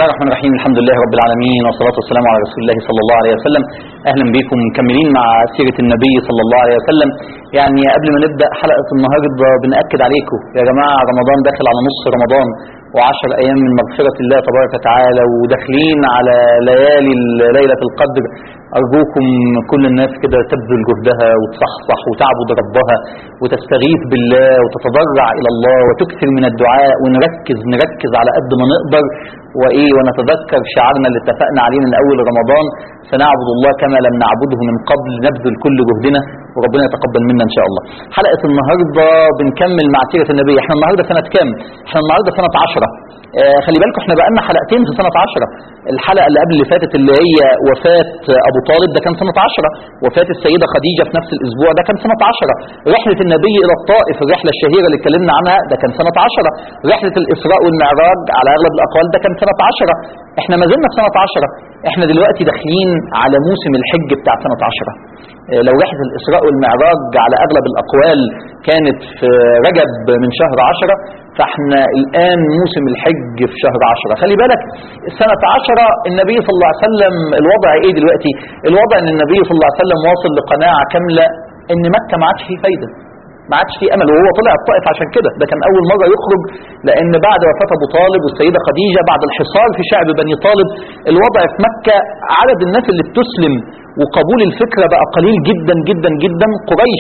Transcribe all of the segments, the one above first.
الله الرحمن الرحيم الحمد لله رب العالمين والصلاة والسلام على رسول الله صلى الله عليه وسلم أهلا بكم مكملين مع سيرة النبي صلى الله عليه وسلم يعني قبل ما نبدأ حلقة النهاردة بنأكد عليكم يا جماعة رمضان داخل على نص رمضان وعشر أيام من مغفرة الله تبارك وتعالى وداخلين على ليالي ليلة القدر أرجوكم كل الناس كده تبذل جهدها وتصحصح وتعبد ربها وتستغيث بالله وتتضرع إلى الله وتكثر من الدعاء ونركز نركز على قد ما نقدر وإيه ونتذكر شعارنا اللي اتفقنا عليه من أول رمضان سنعبد الله كما لم نعبده من قبل نبذل كل جهدنا وربنا يتقبل منا إن شاء الله حلقة النهاردة بنكمل مع سيرة النبي احنا النهاردة سنة كام احنا النهاردة سنة عشرة آه خلي بالكم احنا بقالنا حلقتين في سنة عشرة الحلقة اللي قبل اللي فاتت اللي هي وفاة أبو طالب ده كان سنة عشرة وفاة السيدة خديجة في نفس الأسبوع ده كان سنة عشرة رحلة النبي إلى الطائف الرحلة الشهيرة اللي اتكلمنا عنها ده كان سنة عشرة رحلة الإسراء والمعراج على أغلب الأقوال ده كان سنة عشرة احنا ما زلنا في سنة عشرة احنا دلوقتي داخلين على موسم الحج بتاع سنة عشرة لو رحلة الإسراء والمعراج على أغلب الأقوال كانت في رجب من شهر عشرة فاحنا الآن موسم الحج في شهر عشرة خلي بالك سنة عشرة النبي صلى الله عليه وسلم الوضع ايه دلوقتي الوضع ان النبي صلى الله عليه وسلم واصل لقناعة كاملة ان مكة ما عادش فيه فايدة ما عادش فيه امل وهو طلع الطائف عشان كده ده كان اول مره يخرج لان بعد وفاه ابو طالب والسيده خديجه بعد الحصار في شعب بني طالب الوضع في مكه عدد الناس اللي بتسلم وقبول الفكرة بقى قليل جدا جدا جدا قريش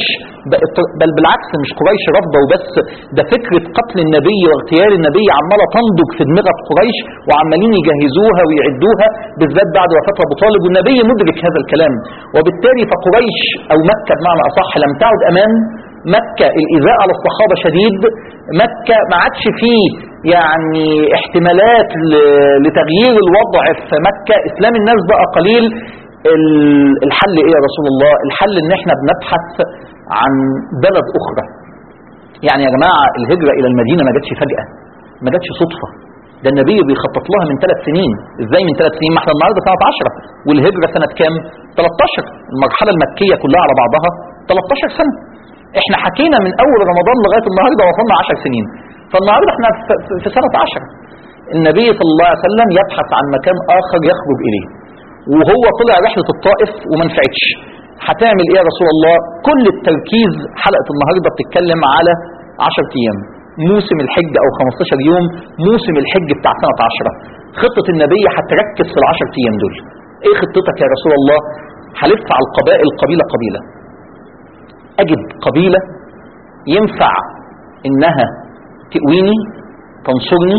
بل بالعكس مش قريش رافضة وبس ده فكرة قتل النبي واغتيال النبي عمالة تنضج في دماغ قريش وعمالين يجهزوها ويعدوها بالذات بعد وفاة أبو طالب والنبي مدرك هذا الكلام وبالتالي فقريش أو مكة بمعنى أصح لم تعد أمان مكة الإيذاء على الصحابة شديد مكة ما عادش فيه يعني احتمالات لتغيير الوضع في مكة إسلام الناس بقى قليل الحل ايه يا رسول الله الحل ان احنا بنبحث عن بلد اخرى يعني يا جماعة الهجرة الى المدينة ما جاتش فجأة ما جاتش صدفة ده النبي بيخطط لها من ثلاث سنين ازاي من ثلاث سنين ما احنا النهارده سنة 10 والهجرة سنة كام 13 المرحلة المكية كلها على بعضها 13 سنة احنا حكينا من اول رمضان لغاية النهاردة وصلنا 10 سنين فالنهاردة احنا في سنة 10 النبي صلى الله عليه وسلم يبحث عن مكان اخر يخرج اليه وهو طلع رحلة الطائف وما نفعتش هتعمل ايه يا رسول الله كل التركيز حلقة النهاردة بتتكلم على 10 ايام موسم الحج او 15 يوم موسم الحج بتاع سنة 10 خطة النبي هتركز في العشر ايام دول ايه خطتك يا رسول الله هلف على القبائل قبيلة قبيلة اجد قبيلة ينفع انها تقويني تنصرني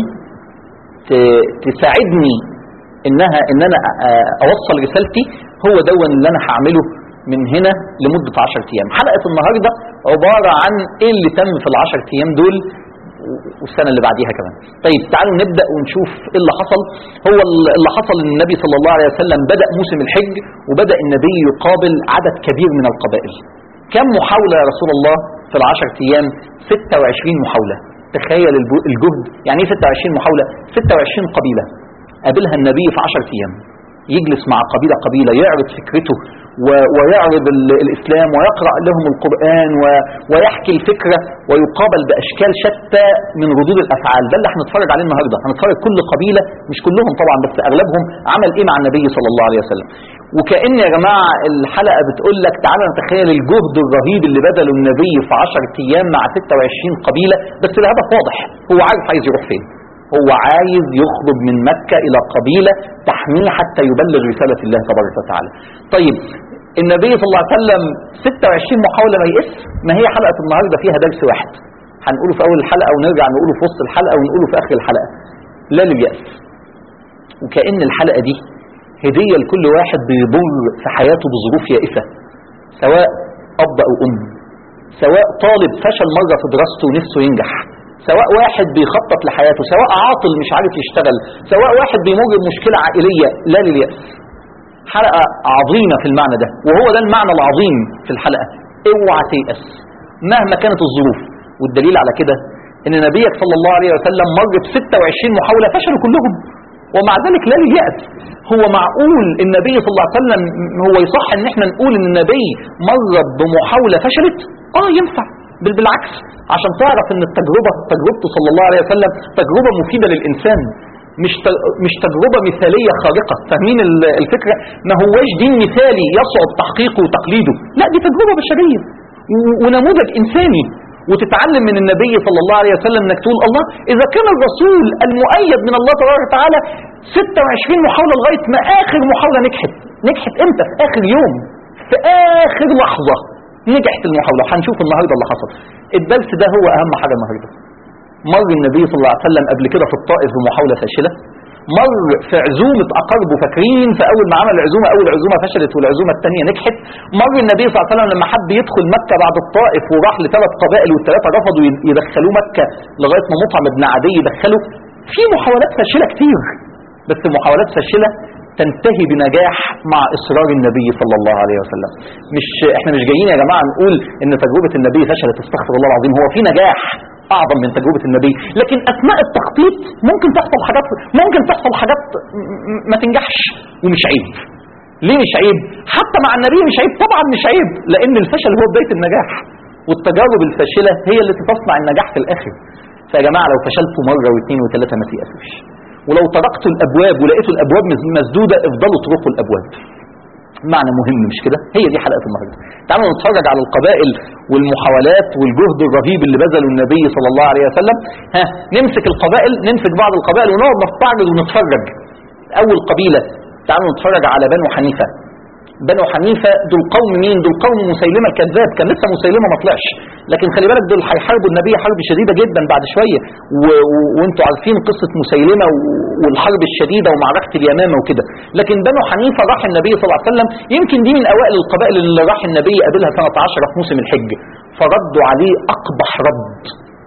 تساعدني انها ان انا اوصل رسالتي هو دون اللي انا هعمله من هنا لمدة 10 ايام حلقة النهاردة عبارة عن ايه اللي تم في العشر ايام دول والسنة اللي بعديها كمان طيب تعالوا نبدأ ونشوف ايه اللي حصل هو اللي حصل ان النبي صلى الله عليه وسلم بدأ موسم الحج وبدأ النبي يقابل عدد كبير من القبائل كم محاولة يا رسول الله في العشر ايام 26 محاولة تخيل الجهد يعني ايه 26 محاولة 26 قبيلة قابلها النبي في عشر أيام يجلس مع قبيلة قبيلة يعرض فكرته ويعرض الإسلام ويقرأ لهم القرآن ويحكي الفكرة ويقابل بأشكال شتى من ردود الأفعال ده اللي هنتفرج عليه النهاردة هنتفرج كل قبيلة مش كلهم طبعا بس أغلبهم عمل إيه مع النبي صلى الله عليه وسلم وكأن يا جماعة الحلقة بتقول لك تعالى نتخيل الجهد الرهيب اللي بذله النبي في 10 أيام مع 26 قبيلة بس الهدف واضح هو عارف عايز يروح فين هو عايز يخرج من مكة إلى قبيلة تحميه حتى يبلغ رسالة الله تبارك وتعالى طيب النبي صلى الله عليه وسلم 26 محاولة ما يقس ما هي حلقة النهاردة فيها درس واحد هنقوله في أول الحلقة ونرجع نقوله في وسط الحلقة ونقوله في آخر الحلقة لا لليأس وكأن الحلقة دي هدية لكل واحد بيضر في حياته بظروف يائسة سواء أب أو أم سواء طالب فشل مرة في دراسته ونفسه ينجح سواء واحد بيخطط لحياته سواء عاطل مش عارف يشتغل سواء واحد بيمر بمشكلة عائلية لا لليأس حلقة عظيمة في المعنى ده وهو ده المعنى العظيم في الحلقة اوعى تيأس مهما كانت الظروف والدليل على كده ان نبيك صلى الله عليه وسلم مر ب 26 محاولة فشلوا كلهم ومع ذلك لا لليأس هو معقول النبي صلى الله عليه وسلم هو يصح ان احنا نقول ان النبي مر بمحاولة فشلت اه ينفع بل بالعكس عشان تعرف ان التجربة تجربته صلى الله عليه وسلم تجربة مفيدة للإنسان مش ت- مش تجربة مثالية خارقة فاهمين ال- الفكرة ما هواش دين مثالي يصعب تحقيقه وتقليده لا دي تجربة بشرية و- ونموذج إنساني وتتعلم من النبي صلى الله عليه وسلم انك تقول الله اذا كان الرسول المؤيد من الله تبارك وتعالى 26 محاولة لغاية ما اخر محاولة نجحت نجحت امتى في اخر يوم في اخر لحظة نجحت المحاولة وهنشوف النهاردة اللي حصل الدرس ده هو اهم حاجة النهاردة مر النبي صلى الله عليه وسلم قبل كده في الطائف بمحاولة فاشلة مر في عزومة أقاربه فاكرين في أول ما عمل العزومة أول عزومة فشلت والعزومة الثانية نجحت مر النبي صلى الله عليه وسلم لما حب يدخل مكة بعد الطائف وراح لثلاث قبائل والثلاثة رفضوا يدخلوه مكة لغاية ما مطعم ابن عدي دخله في محاولات فاشلة كتير بس محاولات فاشلة تنتهي بنجاح مع اصرار النبي صلى الله عليه وسلم مش احنا مش جايين يا جماعه نقول ان تجربه النبي فشلت استغفر الله العظيم هو في نجاح اعظم من تجربه النبي لكن اثناء التخطيط ممكن تحصل حاجات ممكن تحصل حاجات م- م- ما تنجحش ومش عيب ليه مش عيب حتى مع النبي مش عيب طبعا مش عيب لان الفشل هو بدايه النجاح والتجارب الفاشله هي التي تصنع النجاح في الاخر فيا جماعه لو فشلتوا مره واثنين وثلاثه ما تيأسوش ولو طرقتوا الابواب ولقيتوا الابواب مز- مسدوده افضلوا اطرقوا الابواب معنى مهم مش كده هي دي حلقه النهارده تعالوا نتفرج على القبائل والمحاولات والجهد الرهيب اللي بذله النبي صلى الله عليه وسلم ها نمسك القبائل نمسك بعض القبائل ونقعد نستعرض ونتفرج اول قبيله تعالوا نتفرج على بنو حنيفه بنو حنيفة دول قوم مين دول قوم مسيلمة الكذاب كان لسه مسيلمة ما طلعش لكن خلي بالك دول هيحاربوا النبي حرب شديدة جدا بعد شوية و... و... وانتوا عارفين قصة مسيلمة و... والحرب الشديدة ومعركة اليمامة وكده لكن بنو حنيفة راح النبي صلى الله عليه وسلم يمكن دي من أوائل القبائل اللي راح النبي قابلها سنة 10 في موسم الحج فردوا عليه أقبح رد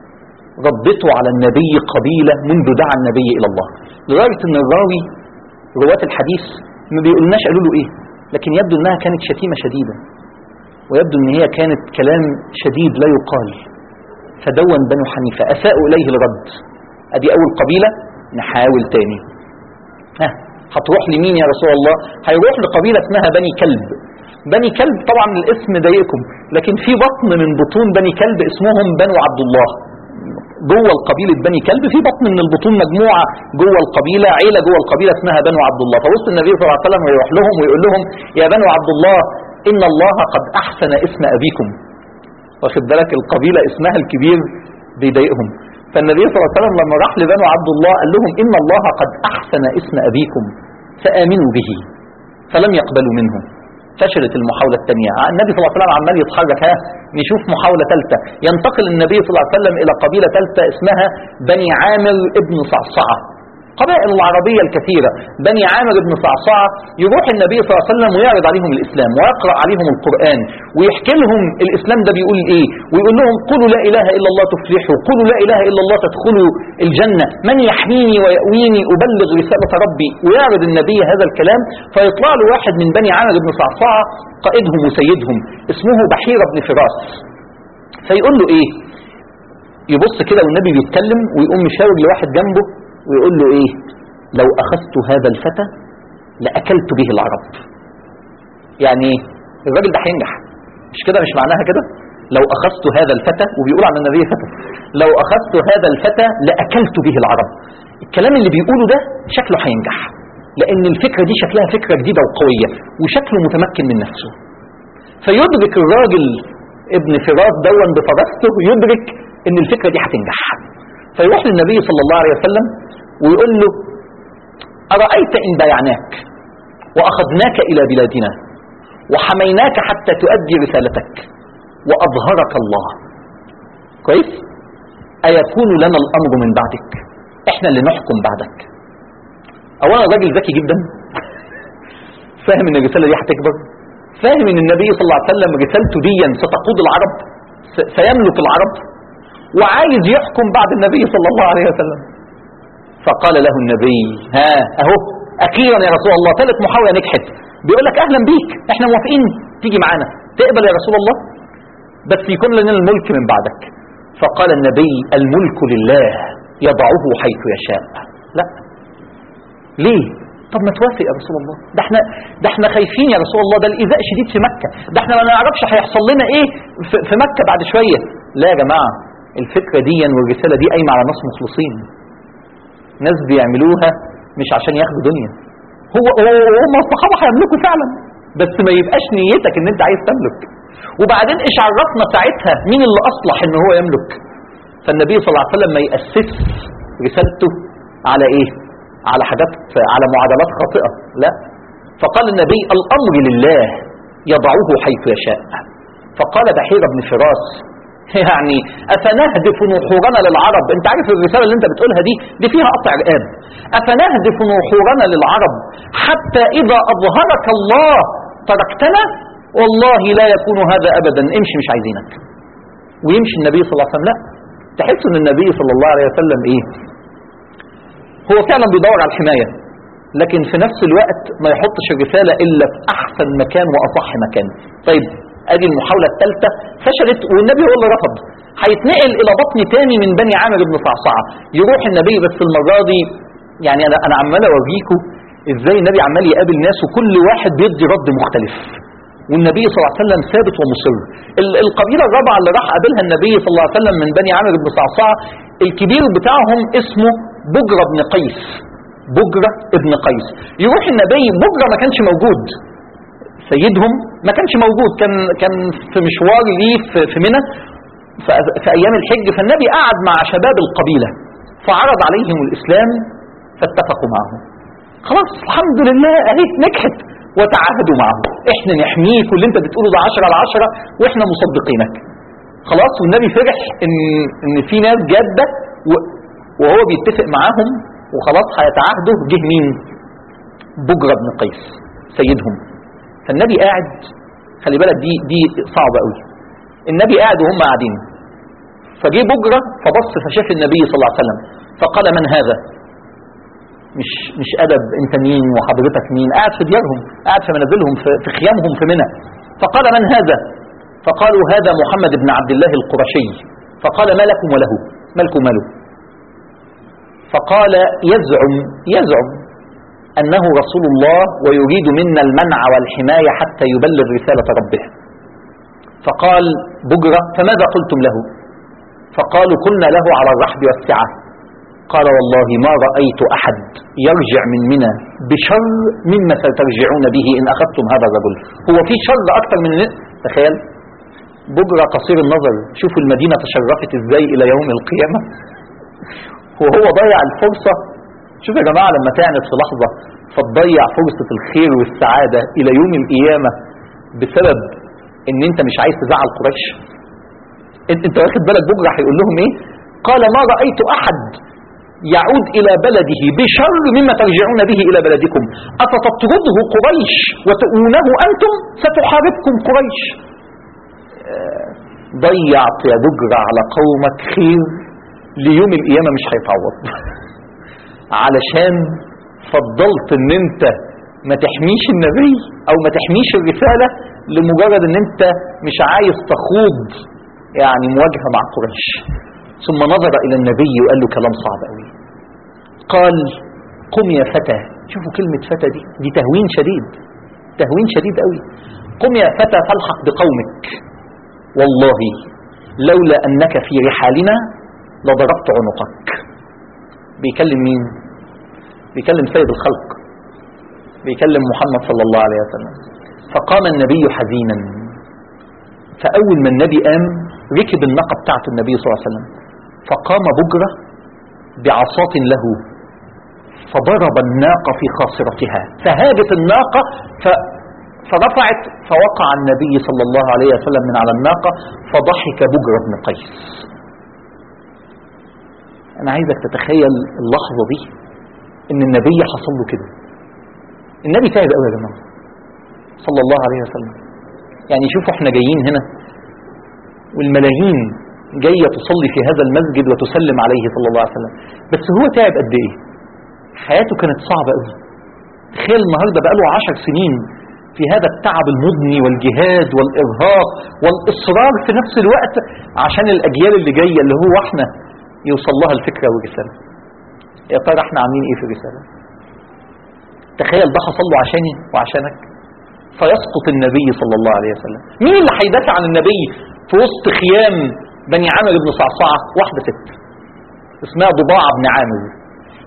ردته على النبي قبيلة منذ دعا النبي إلى الله لدرجة أن الراوي رواة الحديث ما بيقولناش قالوا له إيه لكن يبدو أنها كانت شتيمة شديدة ويبدو أن هي كانت كلام شديد لا يقال فدون بنو حنيفة أساءوا إليه الرد أدي أول قبيلة نحاول تاني ها هتروح لمين يا رسول الله هيروح لقبيلة اسمها بني كلب بني كلب طبعا الاسم ضايقكم لكن في بطن من بطون بني كلب اسمهم بنو عبد الله جوه القبيلة بني كلب في بطن من البطون مجموعة جوه القبيلة عيلة جوه القبيلة اسمها بنو عبد الله فوسط النبي صلى الله عليه وسلم ويروح لهم ويقول لهم يا بنو عبد الله إن الله قد أحسن اسم أبيكم واخد بالك القبيلة اسمها الكبير بيضايقهم فالنبي صلى الله عليه وسلم لما راح لبنو عبد الله قال لهم إن الله قد أحسن اسم أبيكم فآمنوا به فلم يقبلوا منه فشلت المحاولة الثانية النبي صلى الله عليه وسلم عمال يتحرك ها نشوف محاولة ثالثة ينتقل النبي صلى الله عليه وسلم إلى قبيلة ثالثة اسمها بني عامر ابن صعصعة قبائل العربية الكثيرة بني عامر بن صعصعة يروح النبي صلى الله عليه وسلم ويعرض عليهم الإسلام ويقرأ عليهم القرآن ويحكي لهم الإسلام ده بيقول إيه ويقول لهم قولوا لا إله إلا الله تفلحوا قولوا لا إله إلا الله تدخلوا الجنة من يحميني ويأويني أبلغ رسالة ربي ويعرض النبي هذا الكلام فيطلع له واحد من بني عامر بن صعصعة قائدهم وسيدهم اسمه بحير بن فراس فيقول له إيه يبص كده والنبي بيتكلم ويقوم مشاور لواحد جنبه ويقول له ايه لو اخذت هذا الفتى لاكلت به العرب يعني ايه الراجل ده هينجح مش كده مش معناها كده لو اخذت هذا الفتى وبيقول عن النبي فتى لو اخذت هذا الفتى لاكلت به العرب الكلام اللي بيقوله ده شكله هينجح لان الفكره دي شكلها فكره جديده وقويه وشكله متمكن من نفسه فيدرك الراجل ابن فراس دون بفرسته يدرك ان الفكره دي هتنجح فيروح للنبي صلى الله عليه وسلم ويقول له أرأيت إن بايعناك وأخذناك إلى بلادنا وحميناك حتى تؤدي رسالتك وأظهرك الله كويس أيكون لنا الأمر من بعدك إحنا اللي نحكم بعدك أولا راجل ذكي جدا فاهم ان الرسالة دي هتكبر فاهم ان النبي صلى الله عليه وسلم رسالته دي ستقود العرب سيملك العرب وعايز يحكم بعد النبي صلى الله عليه وسلم فقال له النبي ها اهو اخيرا يا رسول الله ثالث محاولة نجحت بيقول لك اهلا بيك احنا موافقين تيجي معانا تقبل يا رسول الله بس يكون لنا الملك من بعدك فقال النبي الملك لله يضعه حيث يشاء لا ليه طب ما توافق يا رسول الله ده احنا ده احنا خايفين يا رسول الله ده الايذاء شديد في مكه ده احنا ما نعرفش هيحصل لنا ايه في, في مكه بعد شويه لا يا جماعه الفكره دي والرساله دي قايمه على ناس مخلصين ناس بيعملوها مش عشان ياخدوا دنيا هو هو- هم الصحابه هيملكوا فعلا بس ما يبقاش نيتك ان انت عايز تملك وبعدين ايش عرفنا ساعتها مين اللي اصلح ان هو يملك فالنبي صلى الله عليه وسلم ما ياسس رسالته على ايه على حاجات على معادلات خاطئه لا فقال النبي الامر لله يضعه حيث يشاء فقال بحير بن فراس يعني أفنهدف نحورنا للعرب أنت عارف الرسالة اللي أنت بتقولها دي دي فيها قطع رقاب أفنهدف نحورنا للعرب حتى إذا أظهرك الله تركتنا والله لا يكون هذا أبدا امشي مش عايزينك ويمشي النبي صلى الله عليه وسلم لا تحس ان النبي صلى الله عليه وسلم ايه هو فعلا بيدور على الحماية لكن في نفس الوقت ما يحطش الرسالة إلا في أحسن مكان وأصح مكان طيب ادي المحاولة الثالثة فشلت والنبي هو اللي رفض هيتنقل إلى بطن تاني من بني عامر بن صعصعة يروح النبي بس المرة دي يعني أنا أنا عمال أوريكم إزاي النبي عمال يقابل ناس وكل واحد بيدي رد مختلف والنبي صلى الله عليه وسلم ثابت ومصر ال- القبيلة الرابعة اللي راح قابلها النبي صلى الله عليه وسلم من بني عامر بن صعصعة الكبير بتاعهم اسمه بجرة بن قيس بجرة ابن قيس يروح النبي بجرة ما كانش موجود سيدهم ما كانش موجود كان كان في مشوار ليه في, في منى في, في ايام الحج فالنبي قعد مع شباب القبيله فعرض عليهم الاسلام فاتفقوا معه خلاص الحمد لله اهي نجحت وتعاهدوا معه احنا نحميك واللي انت بتقوله ده 10 على 10 واحنا مصدقينك خلاص والنبي فرح ان ان في ناس جاده و- وهو بيتفق معاهم وخلاص هيتعاهدوا جه مين بجرة بن قيس سيدهم فالنبي قاعد خلي بالك دي دي صعبه قوي النبي قاعد وهم قاعدين فجه بجرة فبص فشاف النبي صلى الله عليه وسلم فقال من هذا مش مش ادب انت مين وحضرتك مين قاعد في ديارهم قاعد في منازلهم في, في خيامهم في منى فقال من هذا فقالوا هذا محمد بن عبد الله القرشي فقال ما لكم وله مالكم ماله فقال يزعم يزعم أنه رسول الله ويريد منا المنع والحماية حتى يبلغ رسالة ربه فقال بجرة فماذا قلتم له فقالوا قلنا له على الرحب والسعة قال والله ما رأيت أحد يرجع من منى بشر مما سترجعون به إن أخذتم هذا الرجل هو في شر أكثر من تخيل بجرة قصير النظر شوفوا المدينة تشرفت إزاي إلى يوم القيامة وهو ضيع الفرصة شوف يا جماعة لما تعنت في لحظة فتضيع فرصة الخير والسعادة إلى يوم القيامة بسبب إن أنت مش عايز تزعل قريش أنت أنت واخد بالك بكرة هيقول لهم إيه؟ قال ما رأيت أحد يعود إلى بلده بشر مما ترجعون به إلى بلدكم أفتطرده قريش وتؤونه أنتم ستحاربكم قريش آه، ضيعت يا بجرة على قومك خير ليوم القيامة مش هيتعوض علشان فضلت ان انت ما تحميش النبي او ما تحميش الرسالة لمجرد ان انت مش عايز تخوض يعني مواجهة مع قريش ثم نظر الى النبي وقال له كلام صعب قوي قال قم يا فتى شوفوا كلمة فتى دي دي تهوين شديد تهوين شديد قوي قم يا فتى فالحق بقومك والله لولا انك في رحالنا لضربت عنقك بيكلم مين بيكلم سيد الخلق بيكلم محمد صلى الله عليه وسلم فقام النبي حزينا فأول ما النبي قام ركب الناقة بتاعت النبي صلى الله عليه وسلم فقام بجرة بعصاة له فضرب الناقة في خاصرتها فهاجت الناقة ف فرفعت فوقع النبي صلى الله عليه وسلم من على الناقة فضحك بجرة بن قيس أنا عايزك تتخيل اللحظة دي إن النبي حصل له كده النبي تعب قوي يا جماعة صلى الله عليه وسلم يعني شوفوا احنا جايين هنا والملايين جاية تصلي في هذا المسجد وتسلم عليه صلى الله عليه وسلم بس هو تعب قد ايه حياته كانت صعبة قوي تخيل النهاردة بقاله عشر سنين في هذا التعب المضني والجهاد والإرهاق والإصرار في نفس الوقت عشان الأجيال اللي جاية اللي هو احنا يوصل لها الفكرة والرسالة يا ترى احنا عاملين ايه في الرسالة تخيل ده حصل له عشاني وعشانك فيسقط النبي صلى الله عليه وسلم مين اللي هيدافع عن النبي في وسط خيام بني عامر بن صعصعة واحدة ست اسمها ضباعة بن عامر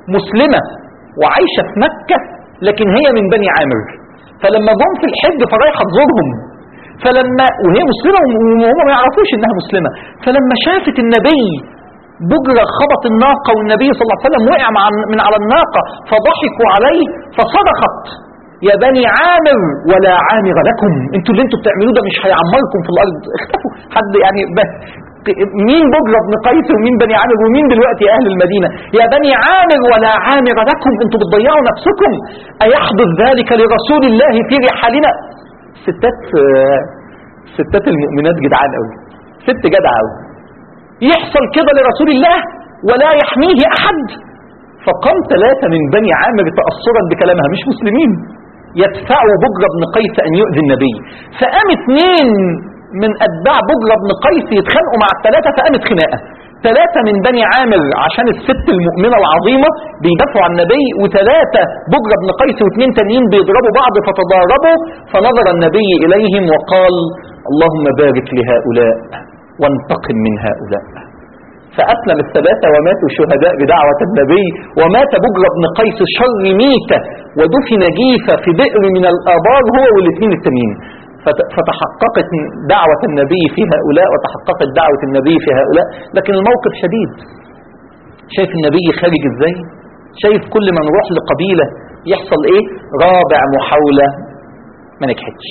مسلمة وعايشة في مكة لكن هي من بني عامر فلما جم في الحج فرايحة تزورهم فلما وهي مسلمة وهم ما يعرفوش انها مسلمة فلما شافت النبي بجرة خبط الناقة والنبي صلى الله عليه وسلم وقع مع من على الناقة فضحكوا عليه فصرخت يا بني عامر ولا عامر لكم انتوا اللي انتوا بتعملوه ده مش هيعمركم في الارض اختفوا حد يعني ب- مين بجرة بن قيس ومين بني عامر ومين دلوقتي اهل المدينة يا بني عامر ولا عامر لكم انتوا بتضيعوا نفسكم ايحدث ذلك لرسول الله في رحالنا ستات آه، ستات المؤمنات جدعان قوي ست جدعة قوي يحصل كده لرسول الله ولا يحميه احد فقام ثلاثة من بني عامر تأثرا بكلامها مش مسلمين يدفعوا بجرة بن قيس أن يؤذي النبي فقام اثنين من أتباع بجرة بن قيس يتخانقوا مع الثلاثة فقامت خناقة ثلاثة من بني عامر عشان الست المؤمنة العظيمة بيدافعوا عن النبي وثلاثة بجرة بن قيس واثنين تانيين بيضربوا بعض فتضاربوا فنظر النبي إليهم وقال اللهم بارك لهؤلاء وانتقم من هؤلاء فأسلم الثلاثة وماتوا شهداء بدعوة النبي ومات بجر بن قيس شر ميتة ودفن جيفة في بئر من الآبار هو والاثنين التانيين فت- فتحققت دعوة النبي في هؤلاء وتحققت دعوة النبي في هؤلاء لكن الموقف شديد شايف النبي خارج ازاي شايف كل ما نروح لقبيلة يحصل ايه رابع محاولة ما نجحتش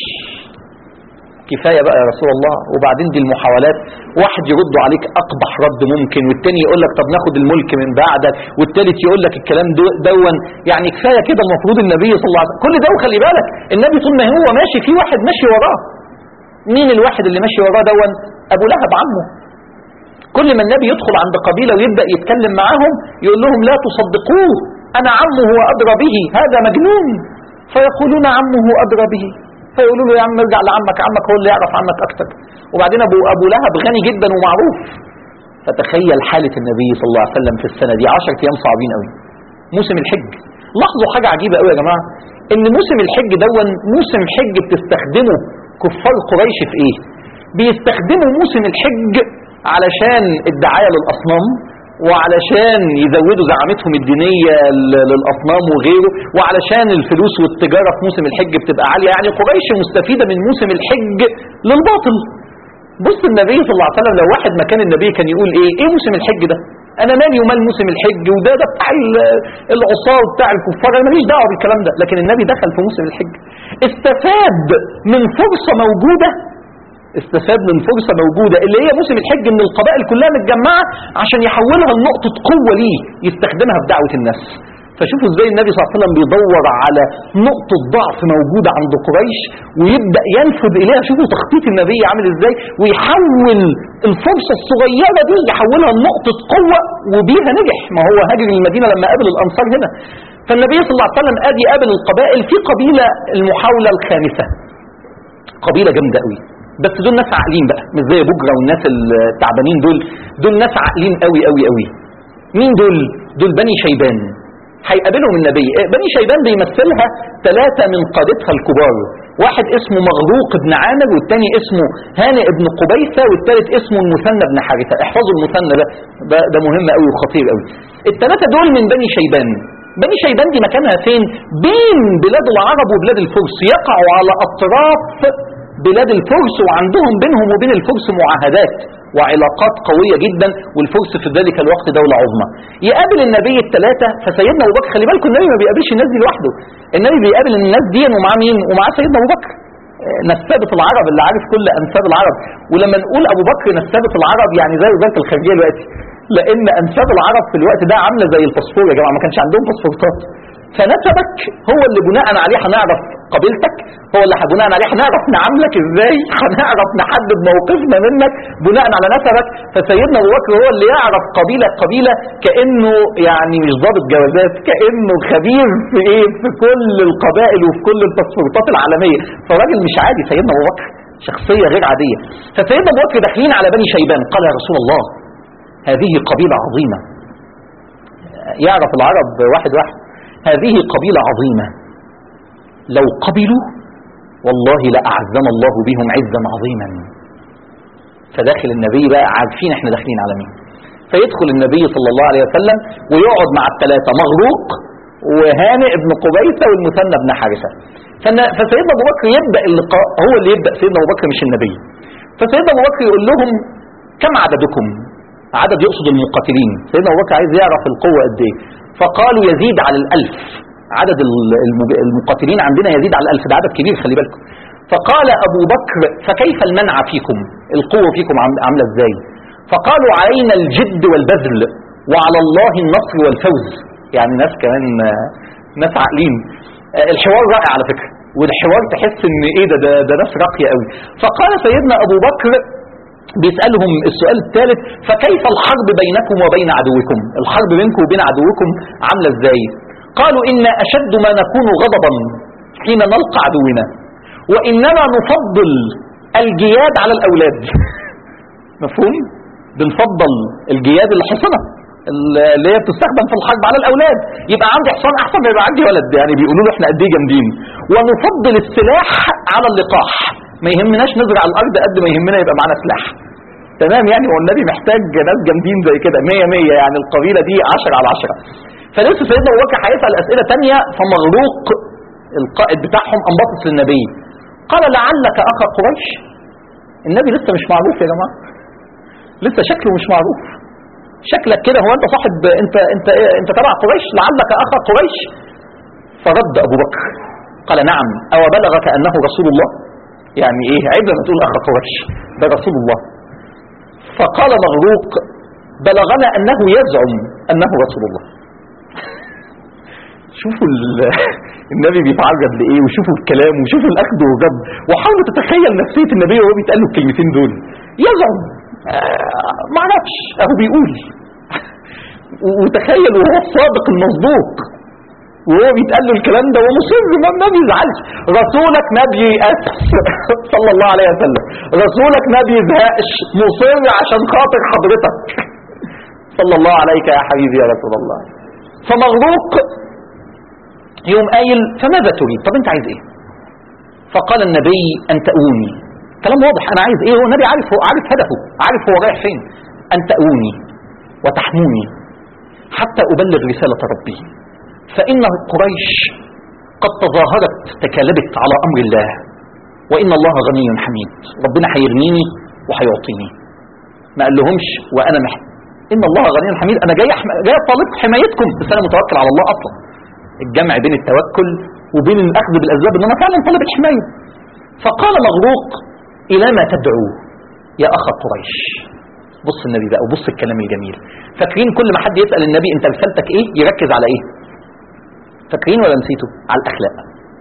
كفاية بقى يا رسول الله وبعدين دي المحاولات واحد يرد عليك أقبح رد ممكن والتاني يقول لك طب ناخد الملك من بعدك والتالت يقول لك الكلام دو- دون يعني كفاية كده المفروض النبي صلى الله عليه وسلم كل ده وخلي بالك النبي طول ما هو ماشي في واحد ماشي وراه مين الواحد اللي ماشي وراه دون أبو لهب عمه كل ما النبي يدخل عند قبيلة ويبدأ يتكلم معاهم يقول لهم لا تصدقوه أنا عمه وأدرى به هذا مجنون فيقولون عمه أدرى به فيقولوا له يا عم ارجع لعمك عمك هو اللي يعرف عنك أكتر وبعدين أبو, أبو لهب غني جدا ومعروف فتخيل حالة النبي صلى الله عليه وسلم في السنة دي 10 أيام صعبين قوي موسم الحج لاحظوا حاجة عجيبة قوي يا جماعة إن موسم الحج دون موسم حج بتستخدمه كفار قريش في إيه؟ بيستخدموا موسم الحج علشان الدعاية للأصنام وعلشان يزودوا زعامتهم الدينية ل- للأصنام وغيره وعلشان الفلوس والتجارة في موسم الحج بتبقى عالية يعني قريش مستفيدة من موسم الحج للباطل بص النبي صلى الله عليه وسلم لو واحد مكان النبي كان يقول ايه ايه موسم الحج ده انا مالي ومال موسم الحج وده ده بتاع ال- العصاه وبتاع الكفار انا ماليش دعوه بالكلام ده لكن النبي دخل في موسم الحج استفاد من فرصه موجوده استفاد من فرصة موجودة اللي هي موسم الحج ان القبائل كلها متجمعة عشان يحولها لنقطة قوة ليه يستخدمها في دعوة الناس فشوفوا ازاي النبي صلى الله عليه وسلم بيدور على نقطة ضعف موجودة عند قريش ويبدأ ينفذ إليها شوفوا تخطيط النبي عامل ازاي ويحول الفرصة الصغيرة دي يحولها لنقطة قوة وبيها نجح ما هو هاجر المدينة لما قابل الأنصار هنا فالنبي صلى الله عليه وسلم قاد يقابل القبائل في قبيلة المحاولة الخامسة قبيلة جامدة قوي بس دول ناس عاقلين بقى مش زي بجرة والناس التعبانين دول دول ناس عاقلين قوي قوي قوي مين دول دول بني شيبان هيقابلهم النبي إيه، بني شيبان بيمثلها ثلاثة من قادتها الكبار واحد اسمه مغروق بن عامر والتاني اسمه هانئ بن قبيسة والتالت اسمه المثنى بن حارثة احفظوا المثنى ده ده, ده مهم قوي وخطير قوي الثلاثة دول من بني شيبان بني شيبان دي مكانها فين بين بلاد العرب وبلاد الفرس يقعوا على أطراف بلاد الفرس وعندهم بينهم وبين الفرس معاهدات وعلاقات قوية جدا والفرس في ذلك الوقت دولة عظمى يقابل النبي الثلاثة فسيدنا أبو بكر خلي بالكم النبي ما بيقابلش الناس دي لوحده النبي بيقابل الناس دي ومعاه مين ومعاه سيدنا أبو بكر آه، نسابة العرب اللي عارف كل أنساب العرب ولما نقول أبو بكر نسابة العرب يعني زي وزارة الخارجية دلوقتي لأن أنساب العرب في الوقت ده عاملة زي الباسبور يا جماعة ما كانش عندهم باسبورتات فنسبك هو اللي بناء عليه هنعرف قبيلتك هو اللي بناء عليه هنعرف نعاملك ازاي هنعرف نحدد موقفنا منك بناء على نسبك فسيدنا ابو بكر هو اللي يعرف قبيله قبيله كانه يعني مش ضابط جوازات كانه خبير في ايه في كل القبائل وفي كل الباسبورتات العالميه فراجل مش عادي سيدنا ابو بكر شخصيه غير عاديه فسيدنا ابو بكر داخلين على بني شيبان قال يا رسول الله هذه قبيله عظيمه يعرف العرب واحد واحد هذه قبيلة عظيمة لو قبلوا والله لأعزنا الله بهم عزا عظيما فداخل النبي بقى عارفين احنا داخلين على مين فيدخل النبي صلى الله عليه وسلم ويقعد مع الثلاثة مغروق وهانئ بن قبيسة والمثنى بن حارثة فن- فسيدنا أبو بكر يبدأ اللقاء هو اللي يبدأ سيدنا أبو بكر مش النبي فسيدنا أبو بكر يقول لهم كم عددكم عدد يقصد المقاتلين سيدنا أبو بكر عايز يعرف القوة قد إيه فقالوا يزيد على الألف عدد ال- المج- المقاتلين عندنا يزيد على الألف ده عدد كبير خلي بالكم فقال أبو بكر فكيف المنع فيكم القوة فيكم عام- عاملة إزاي فقالوا علينا الجد والبذل وعلى الله النصر والفوز يعني ناس كمان آه، ناس عاقلين آه، الحوار رائع على فكرة والحوار تحس ان ايه ده ده, ده ناس راقية قوي فقال سيدنا ابو بكر بيسألهم السؤال الثالث فكيف الحرب بينكم وبين عدوكم الحرب بينكم وبين عدوكم عاملة ازاي قالوا إن أشد ما نكون غضبا حين نلقى عدونا وإنما نفضل الجياد على الأولاد مفهوم بنفضل الجياد الحصنة اللي هي بتستخدم في الحرب على الاولاد يبقى عندي حصان احسن ما يبقى عندي ولد يعني بيقولوا له احنا قد ايه جامدين ونفضل السلاح على اللقاح ما يهمناش نزرع الارض قد ما يهمنا يبقى معانا سلاح تمام يعني هو النبي محتاج ناس جامدين زي كده 100 100 يعني القبيله دي 10 على 10 فلسه سيدنا ابو بكر هيسال اسئله ثانيه فمغروق القائد بتاعهم انبطس للنبي قال لعلك اخا قريش النبي لسه مش معروف يا جماعه لسه شكله مش معروف شكلك كده هو انت صاحب انت انت إيه انت تبع قريش لعلك اخا قريش فرد ابو بكر قال نعم او بلغك انه رسول الله يعني ايه عيب لما تقول اخا قريش ده رسول الله فقال مغروق بلغنا انه يزعم انه رسول الله شوفوا ال- النبي بيتعرض لايه وشوفوا الكلام وشوفوا الاخذ والرد وحاولوا تتخيل نفسيه النبي وهو بيتقال له الكلمتين دول يزعم آه ما اعرفش اهو بيقول وتخيل وهو الصادق المصدوق وهو بيتقال له الكلام ده ومصر ما ما بيزعلش رسولك ما بييأس صلى الله عليه وسلم رسولك ما بيزهقش مصر عشان خاطر حضرتك صلى الله عليك يا حبيبي يا رسول الله فمغروق يوم قايل فماذا تريد طب انت عايز ايه فقال النبي ان تأوني كلام واضح انا عايز ايه هو النبي عارف هو عارف هدفه عارف هو رايح فين ان تأوني وتحموني حتى ابلغ رسالة ربي فان قريش قد تظاهرت تكالبت على امر الله وان الله غني حميد ربنا هيغنيني وهيعطيني ما قال لهمش وانا محتاج ان الله غني حميد انا جاي أحم... جاي طالب حمايتكم بس انا متوكل على الله اصلا الجمع بين التوكل وبين الاخذ بالاسباب ان انا فعلا طالب الحمايه فقال مغروق الى ما تدعو يا اخ قريش بص النبي بقى وبص الكلام الجميل فاكرين كل ما حد يسال النبي انت رسالتك ايه يركز على ايه فاكرين ولا نسيتوا على الاخلاق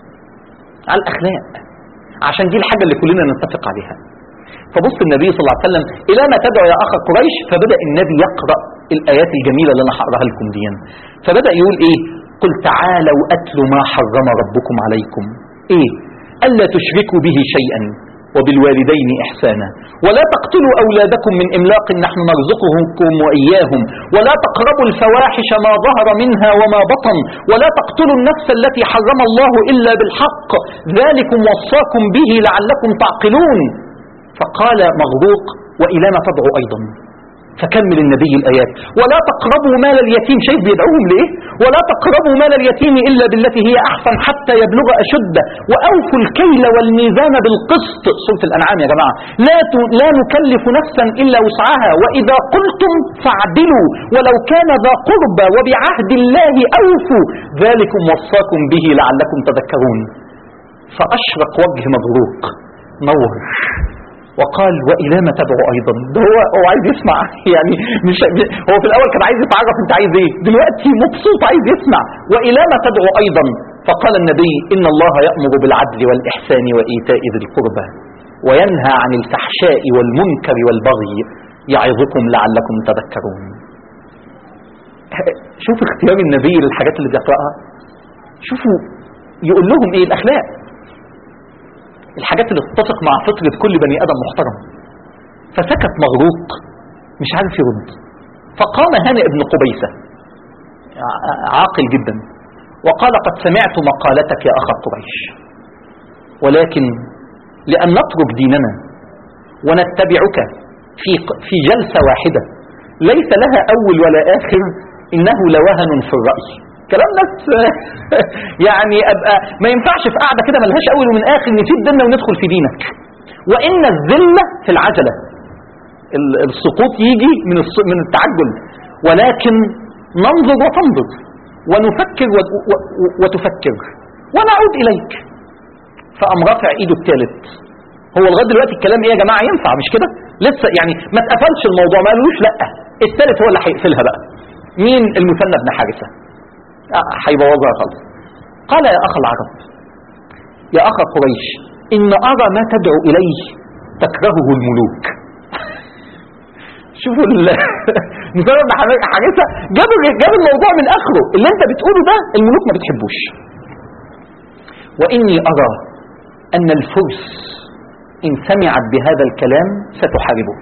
على الاخلاق عشان دي الحاجه اللي كلنا نتفق عليها فبص النبي صلى الله عليه وسلم الى ما تدعو يا اخ قريش فبدا النبي يقرا الايات الجميله اللي انا هقراها لكم دي فبدا يقول ايه قل تعالوا اتل ما حرم ربكم عليكم ايه الا تشركوا به شيئا وبالوالدين إحسانا ولا تقتلوا أولادكم من إملاق نحن نرزقكم وإياهم ولا تقربوا الفواحش ما ظهر منها وما بطن ولا تقتلوا النفس التي حرم الله إلا بالحق ذلكم وصاكم به لعلكم تعقلون فقال مغروق وإلى ما تدعو أيضا فكمل النبي الآيات ولا تقربوا مال اليتيم شايف بيدعوهم لإيه ولا تقربوا مال اليتيم إلا بالتي هي أحسن حتى يبلغ أشده وأوفوا الكيل والميزان بالقسط سورة الأنعام يا جماعة لا, ت... لا نكلف نفسا إلا وسعها وإذا قلتم فاعدلوا ولو كان ذا قربى وبعهد الله أوفوا ذلكم وصاكم به لعلكم تذكرون فأشرق وجه مبروك نور وقال والى ما تدعو ايضا ده هو هو عايز يسمع يعني مش هو في الاول كان عايز يتعرف انت عايز ايه دلوقتي مبسوط عايز يسمع والى ما تدعو ايضا فقال النبي ان الله يامر بالعدل والاحسان وايتاء ذي القربى وينهى عن الفحشاء والمنكر والبغي يعظكم لعلكم تذكرون شوف اختيار النبي للحاجات اللي بيقراها شوفوا يقول لهم ايه الاخلاق الحاجات اللي تتفق مع فطرة كل بني آدم محترم فسكت مغروق مش عارف يرد فقام هانئ بن قبيسة عاقل جدا وقال قد سمعت مقالتك يا أخا قريش ولكن لأن نترك ديننا ونتبعك في في جلسة واحدة ليس لها أول ولا آخر إنه لوهن في الرأي كلام ناس يعني أبقى ما ينفعش في قاعدة كده ملهاش أول ومن آخر نسيب ديننا وندخل في دينك وإن الذلة في العجلة ال- السقوط يجي من الس- من التعجل ولكن ننظر وتنظر ونفكر و- و- و- وتفكر ونعود إليك فقام رافع ايده الثالث هو لغايه دلوقتي الكلام ايه يا جماعه ينفع مش كده لسه يعني ما اتقفلش الموضوع ما قالوش لا الثالث هو اللي هيقفلها بقى مين المثنى بن حارثه آه، هيبوظها خالص قال يا اخ العرب يا اخ قريش ان ارى ما تدعو اليه تكرهه الملوك شوفوا ال مثنى بن حارثه جاب جاب الموضوع من اخره اللي انت بتقوله ده الملوك ما بتحبوش واني ارى أن الفرس إن سمعت بهذا الكلام ستحاربه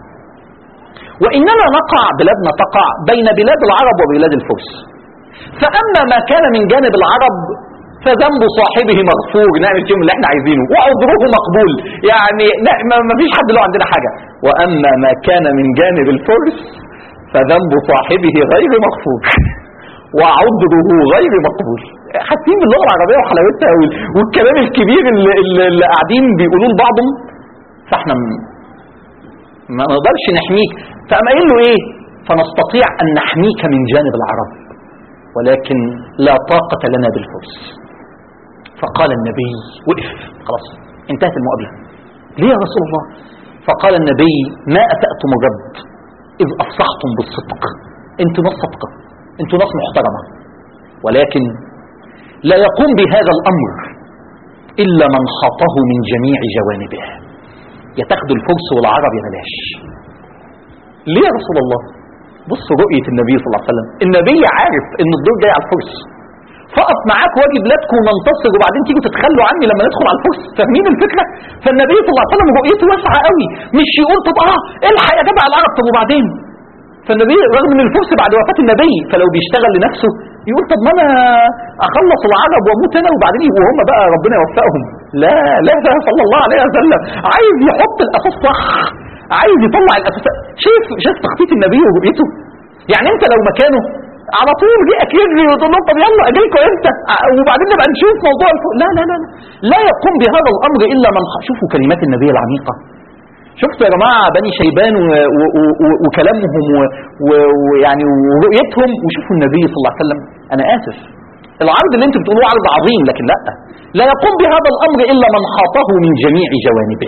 وإننا نقع بلادنا تقع بين بلاد العرب وبلاد الفرس فأما ما كان من جانب العرب فذنب صاحبه مغفور نعمل فيهم اللي احنا عايزينه وعذره مقبول يعني لا- ما ما فيش حد له عندنا حاجة وأما ما كان من جانب الفرس فذنب صاحبه غير مغفور وعذره غير مقبول حاسين باللغه العربيه وحلاوتها وال- والكلام الكبير اللي, اللي, اللي قاعدين بيقولوه لبعضهم فاحنا م- ما نقدرش نحميك فقام قايل له ايه فنستطيع ان نحميك من جانب العرب ولكن لا طاقة لنا بالفرس فقال النبي وقف خلاص انتهت المقابلة ليه يا رسول الله فقال النبي ما أسأتم الرد إذ أفصحتم بالصدق انتوا ناس صدقة انتوا ناس محترمة ولكن لا يقوم بهذا الأمر إلا من خاطه من جميع جوانبه يا تاخدوا الفرس والعرب يا بلاش ليه يا رسول الله بص رؤية النبي صلى الله عليه وسلم النبي عارف ان الدور جاي على الفرس فقط معاك واجي بلادكم وننتصر وبعدين تيجوا تتخلوا عني لما ندخل على الفرس فاهمين الفكره فالنبي صلى الله عليه وسلم رؤيته واسعه قوي مش يقول طب اه الحق يا جماعه العرب طب وبعدين فالنبي رغم ان الفرس بعد وفاه النبي فلو بيشتغل لنفسه يقول طب ما انا اخلص العرب واموت انا وبعدين يبقوا هم بقى ربنا يوفقهم لا لا لا صلى الله عليه وسلم عايز يحط الاساس صح عايز يطلع الاساس شايف شايف تخطيط النبي ورؤيته يعني انت لو مكانه على طول جيك يجري وتقول لهم طب يلا اجيلكم امتى ع- وبعدين نبقى نشوف موضوع الف... لا لا لا لا لا يقوم بهذا الامر الا من خ... شوفوا كلمات النبي العميقه شفتوا يا جماعه بني شيبان و... و... و... وكلامهم و... و... ويعني ورؤيتهم وشوفوا النبي صلى الله عليه وسلم انا اسف العرض اللي انتم بتقولوه عرض عظيم لكن لا لا يقوم بهذا الامر الا من خاطه من جميع جوانبه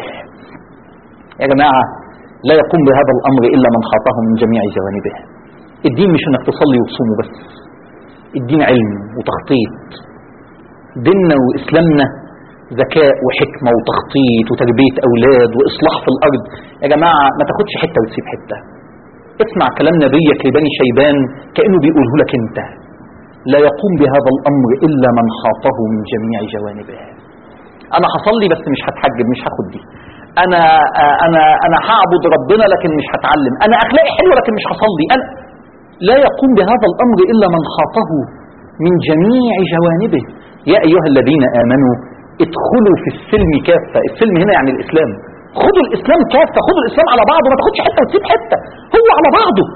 يا جماعه لا يقوم بهذا الامر الا من خاطه من جميع جوانبه الدين مش انك تصلي وتصوم بس الدين علم وتخطيط ديننا واسلامنا ذكاء وحكمه وتخطيط وتربيه اولاد واصلاح في الارض يا جماعه ما تاخدش حته وتسيب حته اسمع كلام نبيك لبني شيبان كانه بيقوله لك انت لا يقوم بهذا الامر الا من خاطه من جميع جوانبه انا هصلي بس مش هتحجب مش هاخد دي انا انا انا هعبد ربنا لكن مش هتعلم انا اخلاقي حلوه لكن مش هصلي انا لا يقوم بهذا الامر الا من خاطه من جميع جوانبه يا ايها الذين امنوا ادخلوا في السلم كافه السلم هنا يعني الاسلام خدوا الاسلام كافه خدوا الاسلام على بعضه ما تاخدش حته وتسيب حته هو على بعضه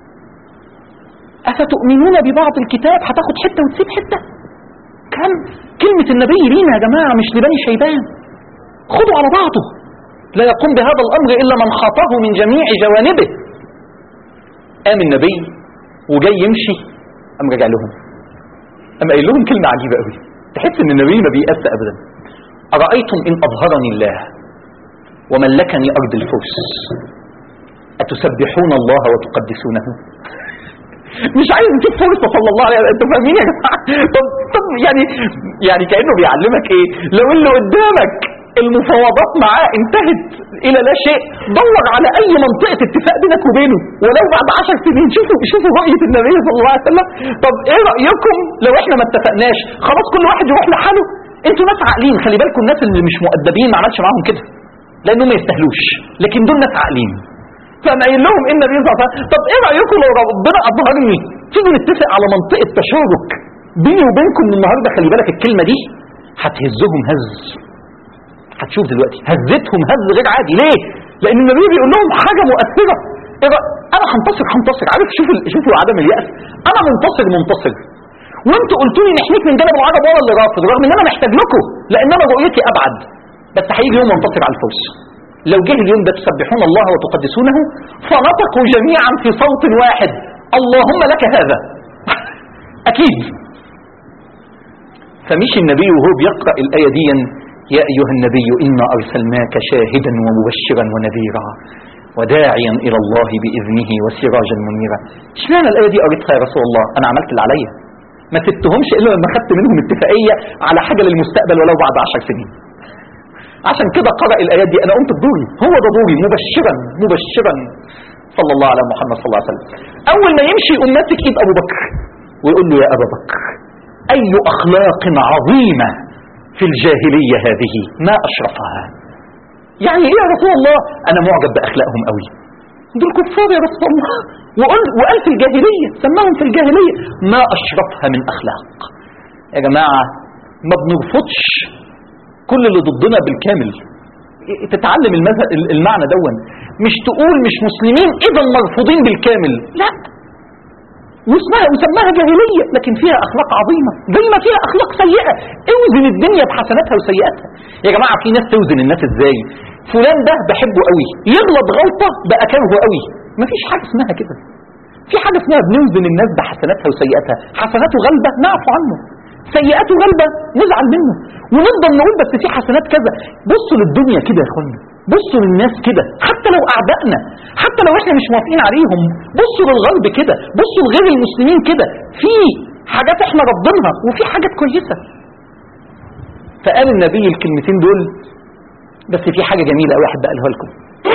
افتؤمنون ببعض الكتاب هتاخد حته وتسيب حته كم كلمه النبي لينا يا جماعه مش لبني شيبان خدوا على بعضه لا يقوم بهذا الامر الا من خاطه من جميع جوانبه قام النبي وجاي يمشي قام رجع لهم قام قايل لهم كلمه عجيبه قوي تحس ان النبي ما بيأس ابدا ارايتم ان اظهرني الله وملكني ارض الفرس اتسبحون الله وتقدسونه مش عايز نشوف فرصه صلى الله عليه وسلم انتوا فاهمين يا جماعه طب طب يعني يعني كانه بيعلمك ايه لو اللي قدامك المفاوضات معاه انتهت الى لا شيء دور على اي منطقه اتفاق بينك وبينه ولو بعد عشر سنين شوفوا شوفوا رؤيه النبي صلى الله عليه وسلم طب ايه رايكم لو احنا ما اتفقناش خلاص كل واحد يروح لحاله انتوا ناس عاقلين خلي بالكم الناس اللي مش مؤدبين ما عملش معاهم كده لانهم ما يستاهلوش لكن دول ناس عاقلين فقام قايل لهم ان النبي صلى الله عليه وسلم طب ايه رايكم لو ربنا اظهرني تيجوا نتفق على منطقه تشارك بيني وبينكم من النهارده خلي بالك الكلمه دي هتهزهم هز هتشوف دلوقتي هزتهم هز غير عادي ليه لان النبي بيقول لهم حاجه مؤثره إيه رأ- انا هنتصر هنتصر عارف شوفوا ال- شوفوا عدم اليأس انا منتصر منتصر وانتوا قلتوا لي نحميك من جانب العرب ولا اللي رافض رغم ان انا محتاج لكم لان انا رؤيتي ابعد بس هيجي يوم انتصر على الفرس لو جه اليوم ده تسبحون الله وتقدسونه فنطقوا جميعا في صوت واحد اللهم لك هذا اكيد فمشي النبي وهو بيقرأ الآية دي يا أيها النبي إنا أرسلناك شاهدا ومبشرا ونذيرا وداعيا إلى الله بإذنه وسراجا منيرا اشمعنى الآية دي قريتها يا رسول الله أنا عملت اللي عليا ما سبتهمش إلا لما خدت منهم اتفاقية على حاجة للمستقبل ولو بعد عشر سنين عشان كده قرأ الآيات دي أنا قمت بدوري هو ده دوري مبشرا مبشرا صلى الله على محمد صلى الله عليه وسلم أول ما يمشي يقوم ماسك إيد أبو بكر ويقول له يا أبا بكر أي أخلاق عظيمة في الجاهلية هذه ما أشرفها يعني إيه يا رسول الله أنا معجب بأخلاقهم قوي دول كفار يا رسول الله وقال, وقال في الجاهلية سماهم في الجاهلية ما أشرفها من أخلاق يا جماعة ما بنرفضش كل اللي ضدنا بالكامل تتعلم المذهب المعنى دون مش تقول مش مسلمين اذا مرفوضين بالكامل لا واسمها وسماها جاهلية لكن فيها أخلاق عظيمة زي ما فيها أخلاق سيئة اوزن الدنيا بحسناتها وسيئاتها يا جماعة في ناس توزن الناس ازاي فلان ده بحبه قوي يغلط غلطة بقى كرهه قوي مفيش حاجة اسمها كده في حاجة اسمها بنوزن الناس بحسناتها وسيئاتها حسناته غلبة نعفو عنه سيئاته غلبة نزعل منه ونفضل نقول بس في حسنات كذا بصوا للدنيا كده يا اخوانا بصوا للناس كده حتى لو اعدائنا حتى لو احنا مش موافقين عليهم بصوا للغرب كده بصوا لغير المسلمين كده في حاجات احنا رافضينها وفي حاجات كويسه فقال النبي الكلمتين دول بس في حاجه جميله قوي احب اقولها لكم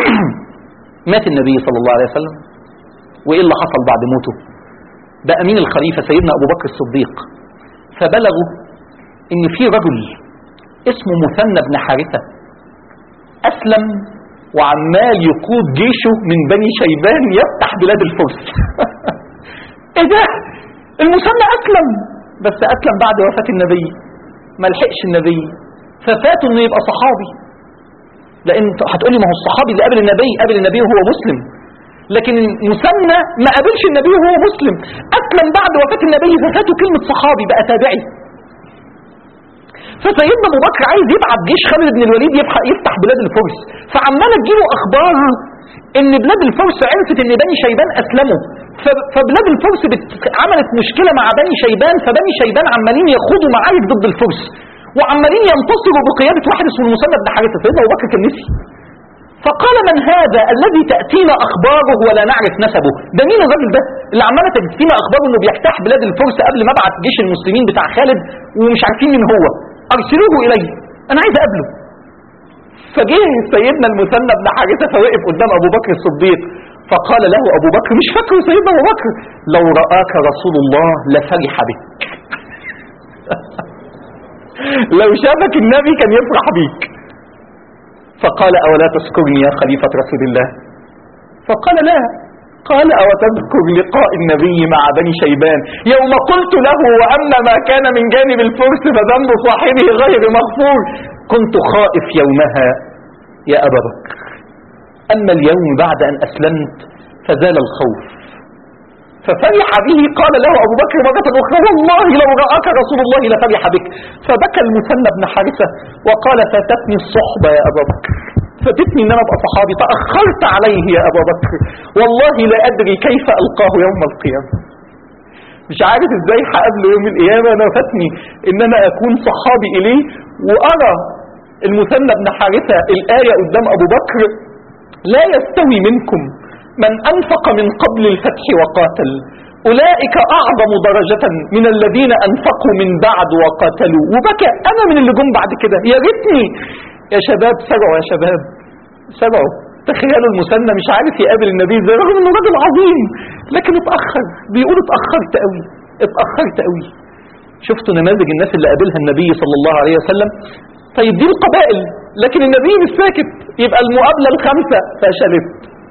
مات النبي صلى الله عليه وسلم وايه اللي حصل بعد موته بقى مين الخليفه سيدنا ابو بكر الصديق فبلغوا ان في رجل اسمه مثنى بن حارثه اسلم وعمال يقود جيشه من بني شيبان يفتح بلاد الفرس ايه ده المثنى اسلم بس اسلم بعد وفاه النبي ما لحقش النبي ففاته انه يبقى صحابي لان هتقولي ما هو الصحابي اللي قابل النبي قابل النبي وهو مسلم لكن المثنى ما قابلش النبي وهو مسلم اسلم بعد وفاه النبي ففاته كلمه صحابي بقى تابعي فسيدنا ابو بكر عايز يبعت جيش خالد بن الوليد يبح- يفتح بلاد الفرس فعماله تجيله اخبار ان بلاد الفرس عرفت ان بني شيبان اسلموا ف- فبلاد الفرس بت- عملت مشكله مع بني شيبان فبني شيبان عمالين يخوضوا معارك ضد الفرس وعمالين ينتصروا بقياده واحد اسمه المثنى بن حارثه سيدنا ابو بكر كان نسي فقال من هذا الذي تأتينا أخباره ولا نعرف نسبه ده مين الراجل ده اللي عمالة تأتينا أخباره أنه بيجتاح بلاد الفرس قبل ما ابعت جيش المسلمين بتاع خالد ومش عارفين مين هو أرسلوه إلي أنا عايز أقابله فجه سيدنا المثنى بن حارثة فوقف قدام أبو بكر الصديق فقال له أبو بكر مش فاكره سيدنا أبو بكر لو رآك رسول الله لفرح بك لو شافك النبي كان يفرح بيك فقال أولا تذكرني يا خليفة رسول الله فقال لا قال أو تذكر لقاء النبي مع بني شيبان يوم قلت له وأما ما كان من جانب الفرس فذنب صاحبه غير مغفور كنت خائف يومها يا أبا بكر أما اليوم بعد أن أسلمت فزال الخوف ففرح به قال له أبو بكر مرة أخرى والله لو رآك رسول الله لفرح بك فبكى المثنى بن حارثة وقال فاتتني الصحبة يا أبا بكر فاتتني ان انا ابقى صحابي تأخرت عليه يا أبا بكر والله لا أدري كيف ألقاه يوم القيامة مش عارف ازاي هقابله يوم القيامة انا فاتني ان انا اكون صحابي اليه وارى المثنى بن حارثة الآية قدام أبو بكر لا يستوي منكم من أنفق من قبل الفتح وقاتل أولئك أعظم درجة من الذين أنفقوا من بعد وقاتلوا وبكى أنا من اللي جم بعد كده يا ريتني يا شباب سرعوا يا شباب سرعوا تخيلوا المثنى مش عارف يقابل النبي ازاي رغم انه راجل عظيم لكن اتأخر بيقول اتأخرت قوي اتأخرت قوي شفتوا نماذج الناس اللي قابلها النبي صلى الله عليه وسلم طيب دي القبائل لكن النبي مش ساكت يبقى المقابلة الخامسة فشلت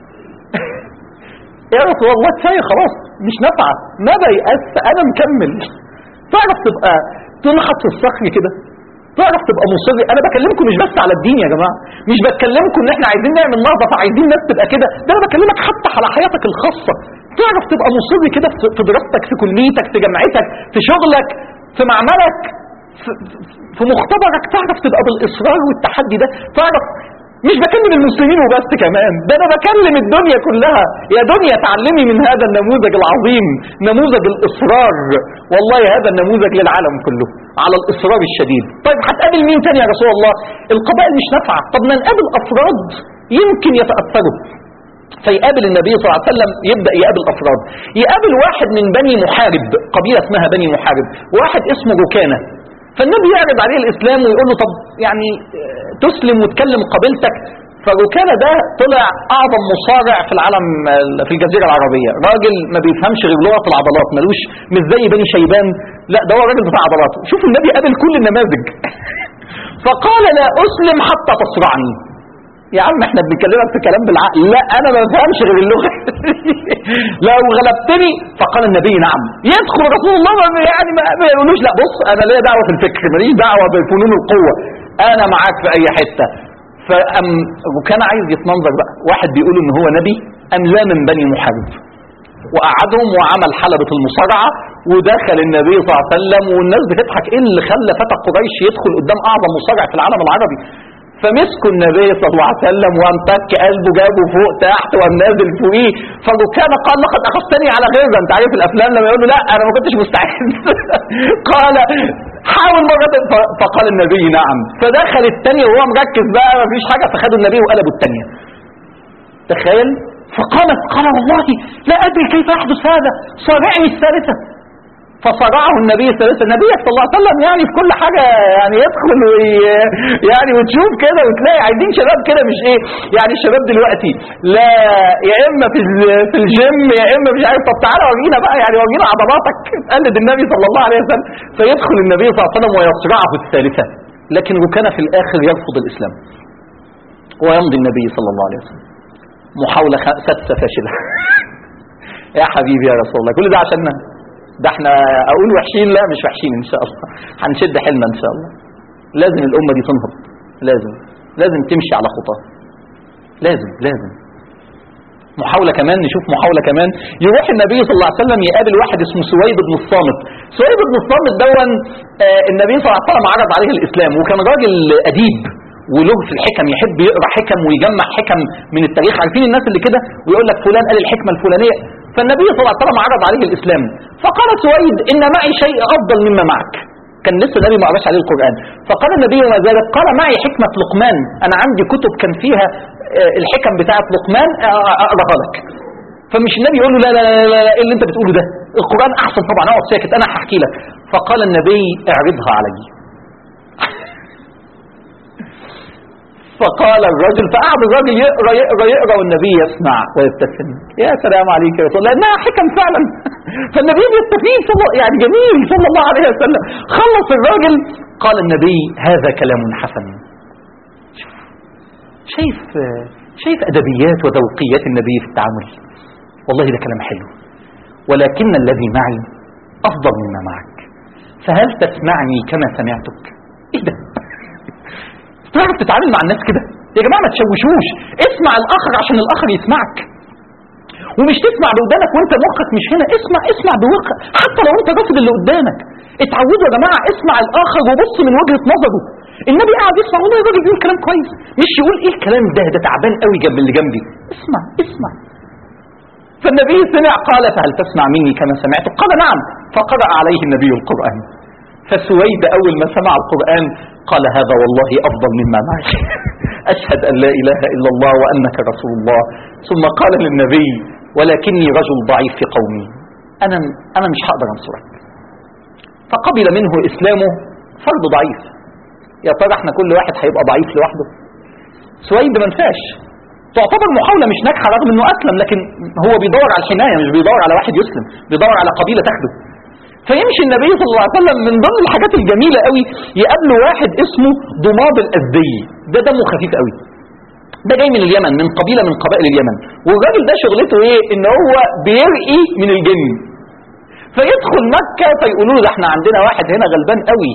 يا رسول الله كفاية خلاص مش نافعة ما بيأس أنا مكمل تعرف تبقى تنحت في الصخر كده تعرف تبقى مصر انا بكلمكم مش بس على الدين يا جماعه مش بكلمكم ان احنا عايزين نعمل نهضه فعايزين ناس تبقى كده ده انا بكلمك حتى على حياتك الخاصه تعرف تبقى مصر كده في في دراستك في كليتك في جامعتك في شغلك في معملك في, في مختبرك تعرف تبقى بالاصرار والتحدي ده تعرف مش بكلم المسلمين وبس كمان ده انا بكلم الدنيا كلها يا دنيا تعلمي من هذا النموذج العظيم نموذج الاصرار والله هذا النموذج للعالم كله على الاصرار الشديد طيب هتقابل مين تاني يا رسول الله القبائل مش نافعه طب ما نقابل افراد يمكن يتاثروا فيقابل النبي صلى الله عليه وسلم يبدا يقابل افراد يقابل واحد من بني محارب قبيله اسمها بني محارب واحد اسمه ركانه فالنبي يعرض عليه الاسلام ويقول له طب يعني آه، تسلم وتكلم قبيلتك فركانة ده طلع اعظم مصارع في العالم آه، في الجزيره العربيه راجل ما بيفهمش غير لغه العضلات ملوش مش زي بني شيبان لا ده هو راجل بتاع عضلات شوف النبي قابل كل النماذج فقال لا اسلم حتى تصرعني يا عم احنا بنتكلمك في كلام بالعقل لا انا ما بفهمش غير اللغه لو غلبتني فقال النبي نعم يدخل رسول الله ما يعني ما ما يقولوش لا بص انا ليا دعوه في الفكر ماليش دعوه بفنون القوه انا معاك في اي حته فأم وكان عايز يتمنظر بقى واحد بيقول ان هو نبي ام لا من بني محارب وقعدهم وعمل حلبة المصارعة ودخل النبي صلى الله عليه وسلم والناس بتضحك ايه اللي خلى فتى قريش يدخل قدام اعظم مصارع في العالم العربي فمسكوا النبي صلى الله عليه وسلم وامتك قلبه جابه فوق تحت وقام نازل فوقيه فكان قال لقد اخذتني على غيظه انت عارف الافلام لما يقول له لا انا ما كنتش مستعد قال حاول مرة ف- فقال النبي نعم فدخل الثانية وهو مركز بقى ما فيش حاجة فخدوا النبي وقلبوا الثانية تخيل فقالت قال والله لا أدري كيف يحدث هذا صارعني الثالثة فصرعه النبي صلى الله عليه وسلم النبي صلى الله عليه وسلم يعني في كل حاجة يعني يدخل وي يعني وتشوف كده وتلاقي عايزين شباب كده مش ايه يعني الشباب دلوقتي لا يا اما في ال- في الجيم يا اما مش عارف طب تعالى ورينا بقى يعني ورينا عضلاتك تقلد النبي صلى الله عليه وسلم فيدخل النبي صلى الله عليه وسلم ويصرعه الثالثة لكن وكان في الاخر يرفض الاسلام ويمضي النبي صلى الله عليه وسلم محاولة خ- سادسة فاشلة يا حبيبي يا رسول الله كل ده عشان ده احنا اقول وحشين لا مش وحشين ان شاء الله هنشد حيلنا ان شاء الله لازم الامه دي تنهض لازم لازم تمشي على خطاه لازم لازم محاولة كمان نشوف محاولة كمان يروح النبي صلى الله عليه وسلم يقابل واحد اسمه سويد بن الصامت سويد بن الصامت دون آه، النبي صلى الله عليه وسلم عرض عليه الإسلام وكان راجل أديب وله في الحكم يحب يقرا حكم ويجمع حكم من التاريخ عارفين الناس اللي كده ويقول لك فلان قال الحكمة الفلانية فالنبي صلى الله عليه وسلم عرض عليه الإسلام فقال سويد إن معي شيء أفضل مما معك كان لسه النبي ما قراش عليه القرآن فقال النبي وما ذلك قال معي حكمة لقمان أنا عندي كتب كان فيها آه، الحكم بتاعة لقمان آه، أقراها لك فمش النبي يقول له لا لا لا, لا, لا ايه اللي انت بتقوله ده القرآن أحسن طبعا اقعد ساكت أنا هحكي لك فقال النبي اعرضها علي فقال الرجل فقعد الراجل يقرا يقرا يقرا والنبي يسمع ويبتسم يا سلام عليك يا رسول الله لانها حكم فعلا فالنبي بيستفيد صلى الله يعني جميل صلى الله عليه وسلم خلص الراجل قال النبي هذا كلام حسن شوف شايف شايف ادبيات وذوقيات النبي في التعامل والله ده كلام حلو ولكن الذي معي افضل مما معك فهل تسمعني كما سمعتك ايه ده تعرف تتعامل مع الناس كده يا جماعه ما تشوشوش اسمع الاخر عشان الاخر يسمعك ومش تسمع بودانك وانت مخك مش هنا اسمع اسمع بوقت حتى لو انت رافض اللي قدامك اتعودوا يا جماعه اسمع الاخر وبص من وجهه نظره النبي قاعد يسمع والله الراجل بيقول كلام كويس مش يقول ايه الكلام ده ده تعبان قوي جنب اللي جنبي اسمع اسمع فالنبي سمع قال فهل تسمع مني كما سمعت قال نعم فقرأ عليه النبي القرآن فسويد أول ما سمع القرآن قال هذا والله أفضل مما معي أشهد أن لا إله إلا الله وأنك رسول الله ثم قال للنبي ولكني رجل ضعيف في قومي أنا, أنا مش هقدر أنصرك فقبل منه إسلامه فرد ضعيف يا ترى احنا كل واحد هيبقى ضعيف لوحده سويد ما نفاش تعتبر محاولة مش ناجحة رغم انه اسلم لكن هو بيدور على الحماية مش بيدور على واحد يسلم بيدور على قبيلة تاخده فيمشي النبي صلى الله عليه وسلم من ضمن الحاجات الجميلة قوي يقابله واحد اسمه ضماد الأزدي ده دمه خفيف قوي ده جاي من اليمن من قبيلة من قبائل اليمن والراجل ده شغلته ايه ان هو بيرقي من الجن فيدخل مكة فيقولوا له ده احنا عندنا واحد هنا غلبان قوي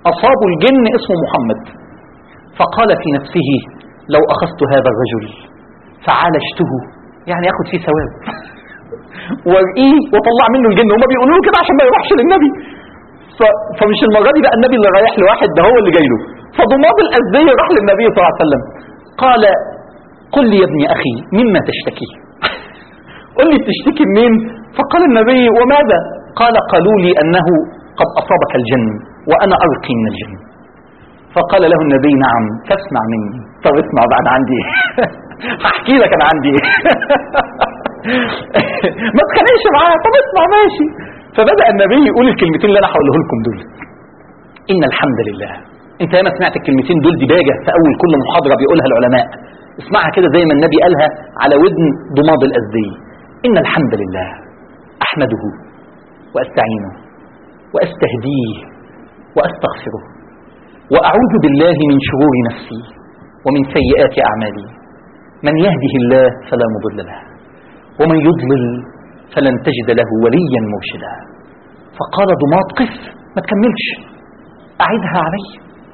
أصابوا الجن اسمه محمد فقال في نفسه لو أخذت هذا الرجل فعالجته يعني ياخد فيه ثواب وارقيه وطلع منه الجن هما بيقولوا له كده عشان ما يروحش للنبي ف... فمش المرة دي بقى النبي اللي رايح لواحد ده هو اللي جاي له فضماد الأزدي راح للنبي صلى الله عليه وسلم قال قل لي يا ابن أخي مما تشتكي قل لي بتشتكي منين فقال النبي وماذا قال قالوا لي أنه قد أصابك الجن وأنا أرقي من الجن فقال له النبي نعم فاسمع مني طب اسمع بقى انا عندي ايه هحكي لك انا عندي ايه ما تخانقش معاه طب اسمع ماشي فبدا النبي يقول الكلمتين اللي انا هقوله لكم دول ان الحمد لله انت ياما سمعت الكلمتين دول دباجه في اول كل محاضره بيقولها العلماء اسمعها كده زي ما النبي قالها على ودن ضماد الازدي ان الحمد لله احمده واستعينه واستهديه واستغفره وأعوذ بالله من شرور نفسي ومن سيئات أعمالي من يهده الله فلا مضل له ومن يضلل فلن تجد له وليا مرشدا فقال ضماد قف ما تكملش أعدها علي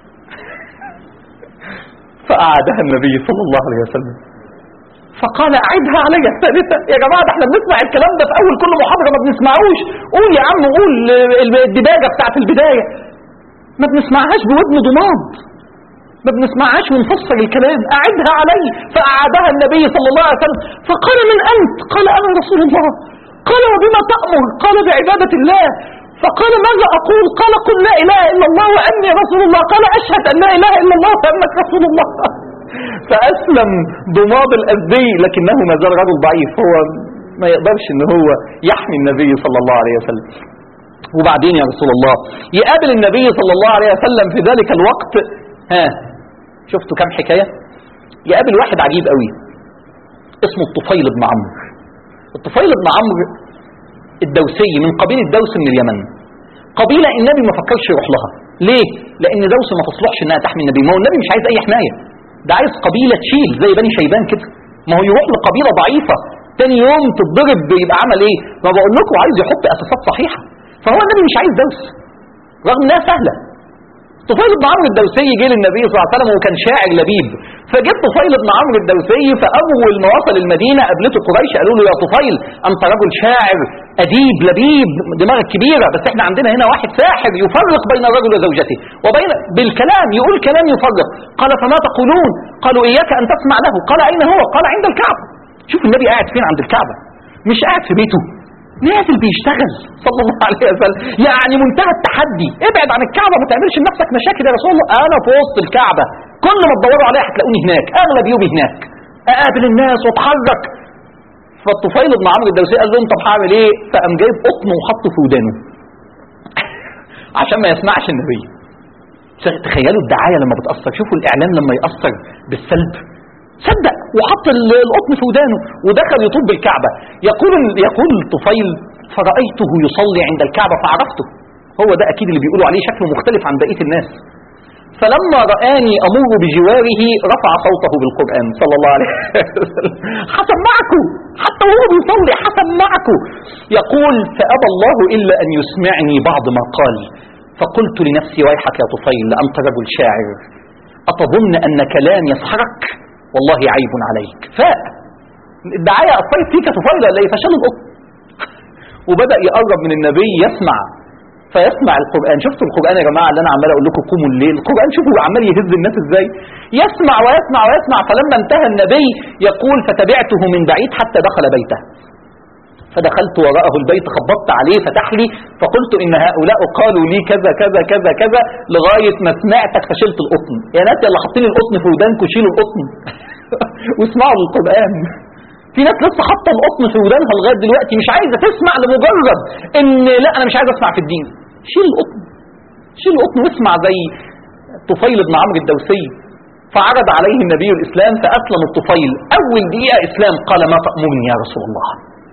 فأعادها النبي صلى الله عليه وسلم فقال أعدها علي الثالثة يا جماعة ده احنا بنسمع الكلام ده في أول كل محاضرة ما بنسمعوش قول يا عم قول الدباجة بتاعت البداية ما بنسمعهاش بودن ضماد ما بنسمعهاش ونفسر الكلام أعدها علي فأعادها النبي صلى الله عليه وسلم فقال من أنت قال أنا رسول الله قال وبما تأمر قال بعبادة الله فقال ماذا أقول قال قل لا إله إلا الله وأني رسول الله قال أشهد أن لا إله إلا الله وأنك رسول الله فأسلم ضماد الأزدي لكنه ما زال رجل ضعيف هو ما يقدرش ان هو يحمي النبي صلى الله عليه وسلم وبعدين يا رسول الله يقابل النبي صلى الله عليه وسلم في ذلك الوقت ها شفتوا كم حكاية يقابل واحد عجيب قوي اسمه الطفيل بن عمرو الطفيل بن عمرو الدوسي من قبيلة دوس من اليمن قبيلة النبي ما فكرش يروح لها ليه؟ لأن دوس ما تصلحش إنها تحمي النبي ما هو النبي مش عايز أي حماية ده عايز قبيلة تشيل زي بني شيبان كده ما هو يروح لقبيلة ضعيفة تاني يوم تتضرب بيبقى عمل ايه؟ ما بقول لكم عايز يحط أساسات صحيحة فهو النبي مش عايز دوس رغم انها سهله طفيل بن عمرو الدوسي جه للنبي صلى الله عليه وسلم وكان شاعر لبيب فجه طفيل بن عمرو الدوسي فاول ما وصل المدينه قابلته قريش قالوا له يا طفيل انت رجل شاعر اديب لبيب دماغك كبيره بس احنا عندنا هنا واحد ساحر يفرق بين الرجل وزوجته وبين بالكلام يقول كلام يفرق قال فما تقولون قالوا اياك ان تسمع له قال اين هو قال عند الكعبه شوف النبي قاعد فين عند الكعبه مش قاعد في بيته نازل بيشتغل صلى الله عليه وسلم يعني منتهى التحدي ابعد عن الكعبه ما تعملش لنفسك مشاكل يا رسول الله انا في وسط الكعبه كل ما تدوروا عليا هتلاقوني هناك اغلب يومي هناك اقابل الناس واتحرك فالطفيل بن عمرو الدوسي قال لهم طب هعمل ايه فقام جايب قطن وحطه في ودانه عشان ما يسمعش النبي تخيلوا الدعايه لما بتاثر شوفوا الاعلام لما ياثر بالسلب صدق وحط القطن في ودانه ودخل يطوف بالكعبة يقول يقول الطفيل فرأيته يصلي عند الكعبة فعرفته هو ده أكيد اللي بيقولوا عليه شكله مختلف عن بقية الناس فلما رآني أمر بجواره رفع صوته بالقرآن صلى الله عليه وسلم حسمعكم حتى وهو بيصلي حسمعكم يقول فأبى الله إلا أن يسمعني بعض ما قال فقلت لنفسي ويحك يا طفيل أنت رجل شاعر أتظن أن كلام يسحرك والله عيب عليك فاء الدعاية أثرت فيك طفيلة اللي فشل القط وبدأ يقرب من النبي يسمع فيسمع القرآن شفتوا القرآن يا جماعة اللي أنا عمال أقول لكم قوموا الليل القرآن شوفوا عمال يهز الناس إزاي يسمع ويسمع ويسمع فلما انتهى النبي يقول فتبعته من بعيد حتى دخل بيته فدخلت وراءه البيت خبطت عليه فتح لي فقلت ان هؤلاء قالوا لي كذا كذا كذا كذا لغايه ما سمعتك فشلت القطن يا ناس يلا حاطين القطن في ودانكم شيلوا القطن واسمعوا القران في ناس لسه حاطه القطن في ودانها لغايه دلوقتي مش عايزه تسمع لمجرد ان لا انا مش عايز اسمع في الدين شيل القطن شيل القطن واسمع زي طفيل بن عمرو الدوسي فعرض عليه النبي الاسلام فاسلم الطفيل اول دقيقه اسلام قال ما تامرني يا رسول الله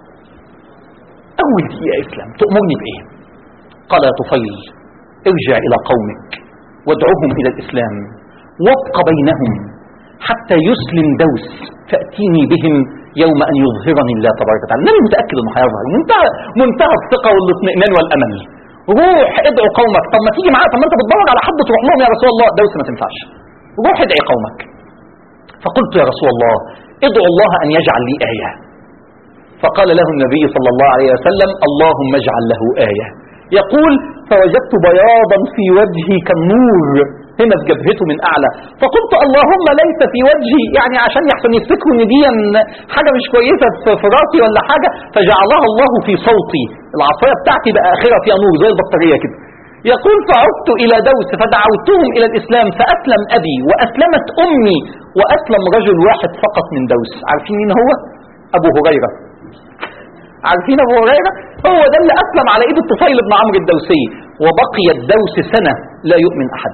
أول دقيقة إسلام تأمرني بإيه قال يا طفيل ارجع إلى قومك وادعوهم إلى الإسلام وابق بينهم حتى يسلم دوس فأتيني بهم يوم أن يظهرني الله تبارك وتعالى النبي متأكد أنه هيظهر منتهى منتهى الثقة والاطمئنان والأمل روح ادعو قومك طب ما تيجي معايا طب ما انت بتدور على حد تروح لهم يا رسول الله دوس ما تنفعش روح ادعي قومك فقلت يا رسول الله ادعو الله ان يجعل لي ايه فقال له النبي صلى الله عليه وسلم اللهم اجعل له ايه يقول فوجدت بياضا في وجهي كالنور هنا في جبهته من اعلى فقلت اللهم ليس في وجهي يعني عشان يحسن يفتكروا ان دي حاجه مش كويسه في راسي ولا حاجه فجعلها الله في صوتي العصايه بتاعتي بقى اخرها فيها نور زي البطاريه كده يقول فعدت الى دوس فدعوتهم الى الاسلام فاسلم ابي واسلمت امي واسلم رجل واحد فقط من دوس عارفين مين هو ابو هريره عارفين ابو هريره هو ده اللي اسلم على ايد الطفيل بن عمرو الدوسي وبقي الدوس سنه لا يؤمن احد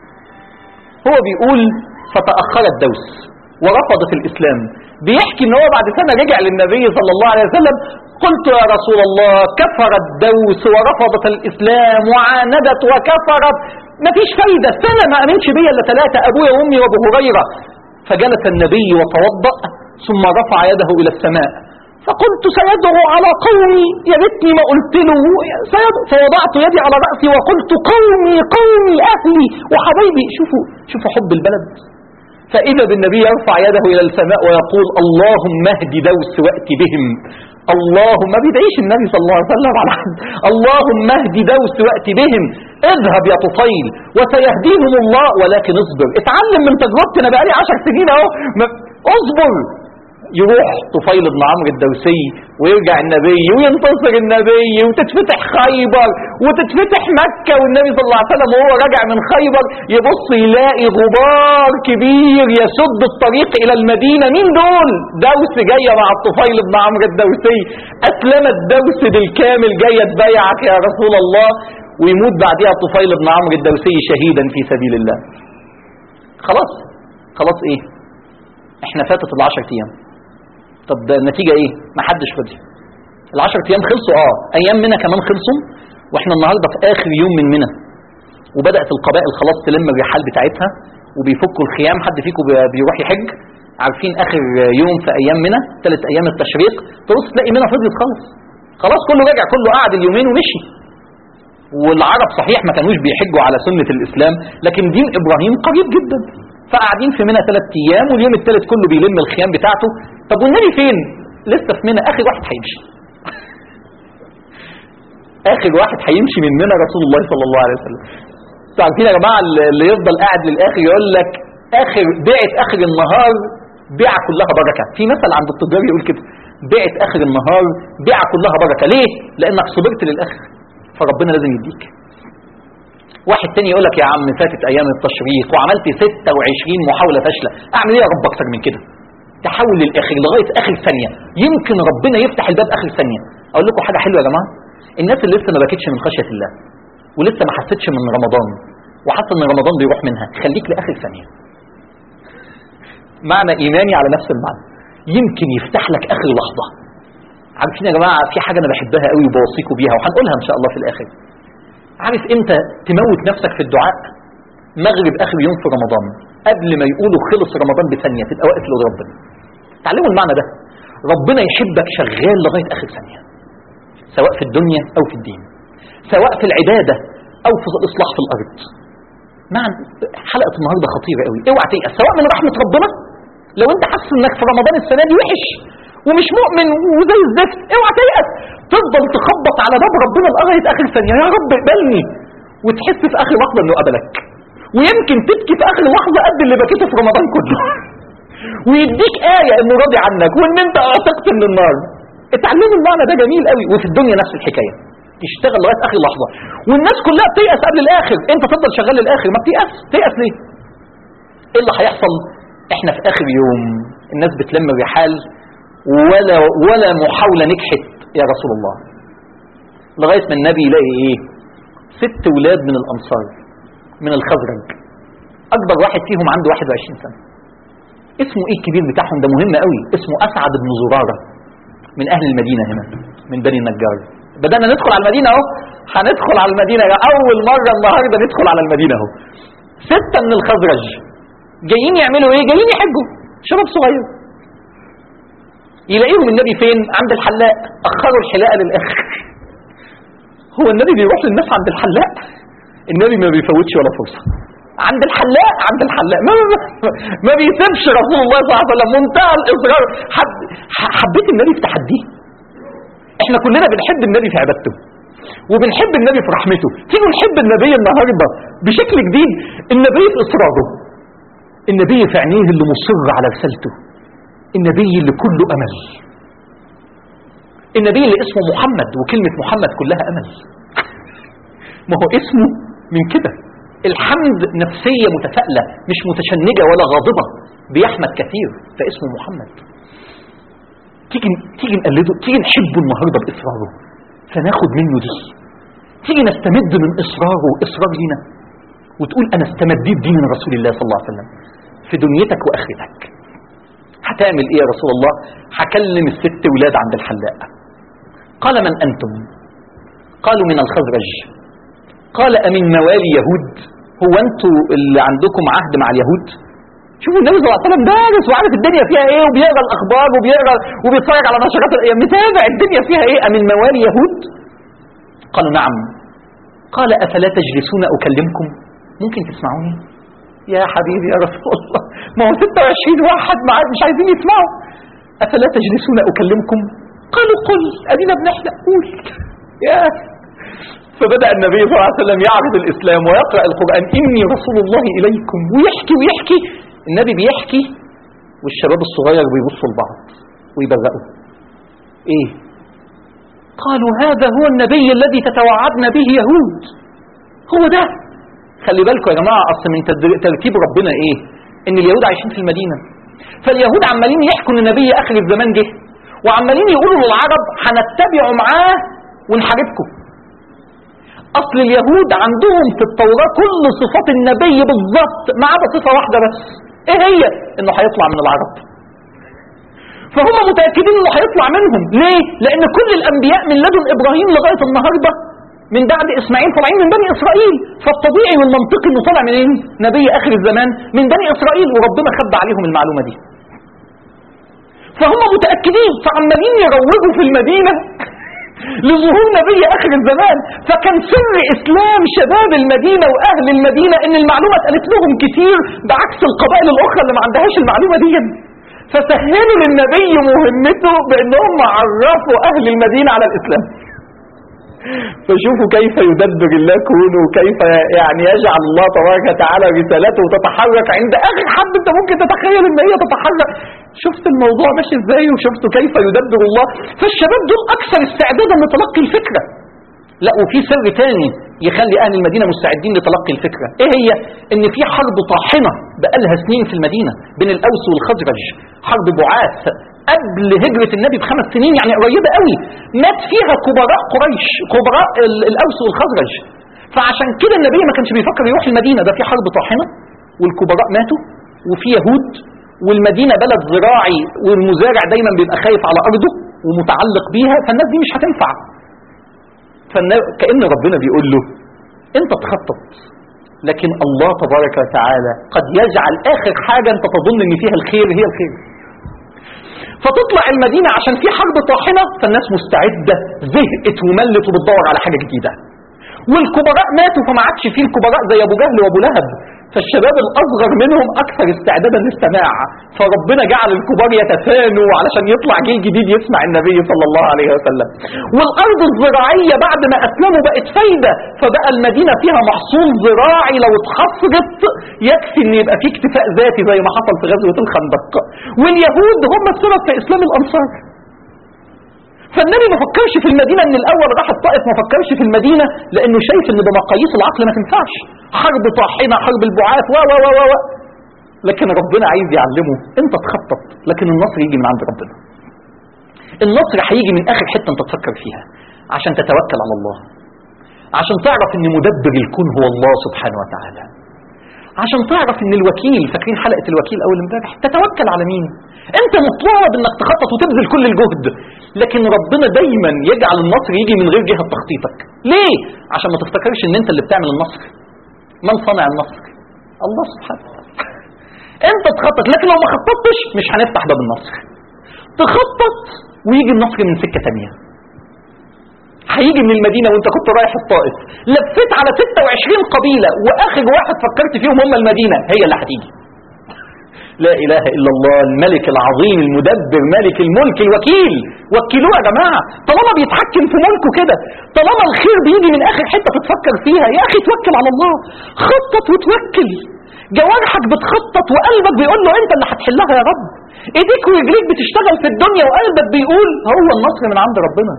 هو بيقول فتاخرت دوس ورفضت الاسلام بيحكي ان هو بعد سنه رجع للنبي صلى الله عليه وسلم قلت يا رسول الله كفرت دوس ورفضت الاسلام وعاندت وكفرت مفيش فايده سنه ما امنش بيا الا ثلاثه ابويا وامي وابو هريره فجلس النبي وتوضا ثم رفع يده الى السماء فقلت سيدعو على قومي يا ريتني ما قلت له سيدعو فوضعت يدي على راسي وقلت قومي قومي اهلي وحبايبي شوفوا شوفوا حب البلد فإذا بالنبي يرفع يده إلى السماء ويقول اللهم اهد دوس وأت بهم اللهم ما بيدعيش النبي صلى الله عليه وسلم على حد اللهم اهد دوس وأت بهم اذهب يا طفيل وسيهديهم الله ولكن اصبر اتعلم من تجربتي انا بقالي 10 سنين اهو اصبر يروح طفيل بن عمرو الدوسي ويرجع النبي وينتصر النبي وتتفتح خيبر وتتفتح مكة والنبي صلى الله عليه وسلم وهو راجع من خيبر يبص يلاقي غبار كبير يسد الطريق إلى المدينة مين دول دوس جاية مع الطفيل بن عمرو الدوسي أسلمت دوس بالكامل جاية تبايعك يا رسول الله ويموت بعدها الطفيل بن عمرو الدوسي شهيدا في سبيل الله خلاص خلاص ايه احنا فاتت العشر ايام طب ده النتيجة ايه ما حدش فاضي العشر ايام خلصوا اه ايام منى كمان خلصوا واحنا النهاردة في اخر يوم من منى وبدأت القبائل خلاص تلم الرحال بتاعتها وبيفكوا الخيام حد فيكم بيروح يحج عارفين اخر يوم في ايام منى ثلاث ايام التشريق تبص تلاقي منى فضلت خالص خلاص كله رجع كله قعد اليومين ومشي والعرب صحيح ما كانوش بيحجوا على سنة الإسلام لكن دين إبراهيم قريب جدا فقاعدين في منى ثلاث أيام واليوم الثالث كله بيلم الخيام بتاعته طب والنبي فين؟ لسه في منى آخر واحد هيمشي آخر واحد هيمشي من منى رسول الله صلى الله عليه وسلم انتوا عارفين يا جماعة اللي يفضل قاعد للآخر يقول لك آخر بيعة آخر النهار بيعة كلها بركة في مثل عند التجار يقول كده بيعة آخر النهار بيعة كلها بركة ليه؟ لأنك صبرت للآخر فربنا لازم يديك واحد تاني يقول لك يا عم فاتت ايام التشريق وعملت 26 محاوله فاشله اعمل ايه يا رب اكتر من كده تحاول للاخر لغايه اخر ثانيه يمكن ربنا يفتح الباب اخر ثانيه اقول لكم حاجه حلوه يا جماعه الناس اللي لسه ما بكتش من خشيه الله ولسه ما حسيتش من رمضان وحاسه ان رمضان بيروح منها خليك لاخر ثانيه معنى ايماني على نفس المعنى يمكن يفتح لك اخر لحظه عارفين يا جماعه في حاجه انا بحبها قوي وبوصيكم بيها وهنقولها ان شاء الله في الاخر عارف امتى تموت نفسك في الدعاء مغرب اخر يوم في رمضان قبل ما يقولوا خلص رمضان بثانيه تبقى واقف لقدام ربنا تعلموا المعنى ده ربنا يحبك شغال لغايه اخر ثانيه سواء في الدنيا او في الدين سواء في العباده او في الاصلاح في الارض معنى حلقه النهارده خطيره قوي اوعى تيأس سواء من رحمه ربنا لو انت حاسس انك في رمضان السنه دي وحش ومش مؤمن وزي الزفت اوعى تيأس تفضل تخبط على باب ربنا لغايه اخر ثانيه يا رب اقبلني وتحس في اخر لحظه انه قبلك ويمكن تبكي في اخر لحظه قد اللي بكيته في رمضان كله ويديك آية انه راضي عنك وان انت اعتقت من النار اتعلموا المعنى ده جميل قوي وفي الدنيا نفس الحكايه تشتغل لغايه اخر لحظه والناس كلها بتيأس قبل الاخر انت تفضل شغال للاخر ما بتيأس تيأس ليه ايه اللي هيحصل احنا في اخر يوم الناس بتلم الرحال ولا ولا محاوله نجحت يا رسول الله لغايه ما النبي يلاقي ايه ست ولاد من الانصار من الخزرج اكبر واحد فيهم عنده 21 سنه اسمه ايه الكبير بتاعهم ده مهم قوي اسمه اسعد بن زراره من اهل المدينه هنا من بني النجار بدانا ندخل على المدينه اهو هندخل على المدينه اول مره النهارده ندخل على المدينه اهو سته من الخزرج جايين يعملوا ايه جايين يحجوا شباب صغير يلاقيهم النبي فين عند الحلاق اخروا الحلاقه للاخر هو النبي بيروح للناس عند الحلاق النبي ما بيفوتش ولا فرصة عند الحلاق عند الحلاق ما, ما, ما بيسيبش رسول الله صلى الله عليه وسلم منتهى الاصرار حب حبيت النبي في تحديه احنا كلنا بنحب النبي في عبادته وبنحب النبي في رحمته تيجوا نحب النبي النهارده بشكل جديد النبي في اصراره النبي في عينيه اللي مصر على رسالته النبي اللي كله امل النبي اللي اسمه محمد وكلمة محمد كلها امل ما هو اسمه من كده الحمد نفسية متفائلة مش متشنجة ولا غاضبة بيحمد كثير فاسمه محمد تيجي تيجي نقلده تيجي نحبه النهارده باصراره فناخد منه دي تيجي نستمد من اصراره واصرار لينا وتقول انا استمديت دي من رسول الله صلى الله عليه وسلم في دنيتك واخرتك هتعمل ايه يا رسول الله هكلم الست ولاد عند الحلاق قال من انتم قالوا من الخزرج قال امن موالي يهود هو انتوا اللي عندكم عهد مع اليهود شوفوا النبي صلى الله عليه وسلم دارس وعارف الدنيا فيها ايه وبيقرا الاخبار وبيقرا وبيتفرج على نشرات الايام متابع الدنيا فيها ايه امن موالي يهود قالوا نعم قال افلا تجلسون اكلمكم ممكن تسمعوني يا حبيبي يا رسول الله ما هو 26 واحد معاك مش عايزين يسمعوا افلا تجلسون اكلمكم قالوا قل ادينا بنحلق قول يا فبدأ النبي صلى الله عليه وسلم يعرض الإسلام ويقرأ القرآن إني رسول الله إليكم ويحكي ويحكي النبي بيحكي والشباب الصغير بيبصوا لبعض ويبرقوا ايه قالوا هذا هو النبي الذي تتوعدنا به يهود هو ده خلي بالكم يا جماعة أصل من تدر- ترتيب ربنا ايه ان اليهود عايشين في المدينة فاليهود عمالين يحكوا ان النبي اخر الزمان جه وعمالين يقولوا للعرب هنتبعوا معاه ونحاربكم اصل اليهود عندهم في التوراة كل صفات النبي بالظبط ما عدا صفة واحدة بس ايه هي انه هيطلع من العرب فهم متأكدين انه هيطلع منهم ليه لان كل الانبياء من لدن ابراهيم لغاية النهاردة من بعد اسماعيل طالعين من بني اسرائيل فالطبيعي والمنطقي انه طالع منين نبي اخر الزمان من بني اسرائيل وربنا خبى عليهم المعلومة دي فهم متأكدين فعمالين يروجوا في المدينة لظهور نبي اخر الزمان فكان سر اسلام شباب المدينه واهل المدينه ان المعلومه اتقالت لهم كتير بعكس القبائل الاخرى اللي ما عندهاش المعلومه دي فسهلوا للنبي مهمته بانهم عرفوا اهل المدينه على الاسلام فشوفوا كيف يدبر الله كونه وكيف يعني يجعل الله تبارك وتعالى رسالته تتحرك عند اخر حد انت ممكن تتخيل ان هي تتحرك شفت الموضوع ماشي ازاي وشفتوا كيف يدبر الله فالشباب دول اكثر استعدادا لتلقي الفكره لا وفي سر تاني يخلي اهل المدينه مستعدين لتلقي الفكره ايه هي ان في حرب طاحنه بقالها سنين في المدينه بين الاوس والخزرج حرب بعاث قبل هجرة النبي بخمس سنين يعني قريبة قوي مات فيها كبراء قريش كبراء ال- الأوس والخزرج فعشان كده النبي ما كانش بيفكر يروح المدينة ده في حرب طاحنة والكبراء ماتوا وفي يهود والمدينة بلد زراعي والمزارع دايما بيبقى خايف على أرضه ومتعلق بيها فالناس دي مش هتنفع فكأن ربنا بيقول له انت تخطط لكن الله تبارك وتعالى قد يجعل آخر حاجة انت تظن ان فيها الخير هي الخير فتطلع المدينة عشان في حرب طاحنة فالناس مستعدة زهقت وملت وبتدور على حاجة جديدة والكبراء ماتوا فما عادش فيه الكبراء زي ابو جهل وابو لهب فالشباب الاصغر منهم اكثر استعدادا للسماع فربنا جعل الكبار يتفانوا علشان يطلع جيل جديد يسمع النبي صلى الله عليه وسلم والارض الزراعيه بعد ما اسلموا بقت فايده فبقى المدينه فيها محصول زراعي لو اتحصرت يكفي ان يبقى فيه اكتفاء ذاتي زي ما حصل في غزوه الخندق واليهود هم السبب في اسلام الانصار فالنبي ما فكرش في المدينة من الأول راح الطائف ما فكرش في المدينة لأنه شايف إن بمقاييس العقل ما تنفعش حرب طاحنة حرب البعاث و و و و و لكن ربنا عايز يعلمه أنت تخطط لكن النصر يجي من عند ربنا النصر هيجي من آخر حتة أنت تفكر فيها عشان تتوكل على الله عشان تعرف إن مدبر الكون هو الله سبحانه وتعالى عشان تعرف ان الوكيل فاكرين حلقه الوكيل اول امبارح تتوكل على مين انت مطالب انك تخطط وتبذل كل الجهد لكن ربنا دايما يجعل النصر يجي من غير جهه تخطيطك ليه عشان ما تفتكرش ان انت اللي بتعمل النصر من صنع النصر الله سبحانه وتعالى انت تخطط لكن لو ما خططتش مش هنفتح باب النصر تخطط ويجي النصر من سكه تانية هيجي من المدينة وانت كنت رايح الطائف لفيت على 26 قبيلة واخر واحد فكرت فيهم هم المدينة هي اللي هتيجي لا اله الا الله الملك العظيم المدبر ملك الملك الوكيل وكلوه يا جماعة طالما بيتحكم في ملكه كده طالما الخير بيجي من اخر حتة تتفكر فيها يا اخي توكل على الله خطط وتوكل جوارحك بتخطط وقلبك بيقول له انت اللي هتحلها يا رب ايديك ورجليك بتشتغل في الدنيا وقلبك بيقول هو النصر من عند ربنا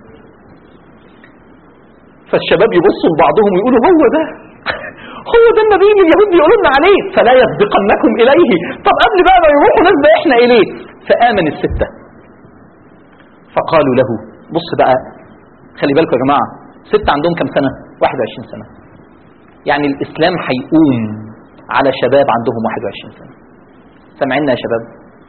فالشباب يبصوا لبعضهم ويقولوا هو ده هو ده النبي اللي اليهود بيقولوا لنا عليه فلا يسبقنكم اليه طب قبل بقى ما يروحوا نسبق احنا اليه فامن السته فقالوا له بص بقى خلي بالكم يا جماعه ستة عندهم كم سنة 21 سنة يعني الإسلام هيقوم على شباب عندهم 21 سنة سامعين يا شباب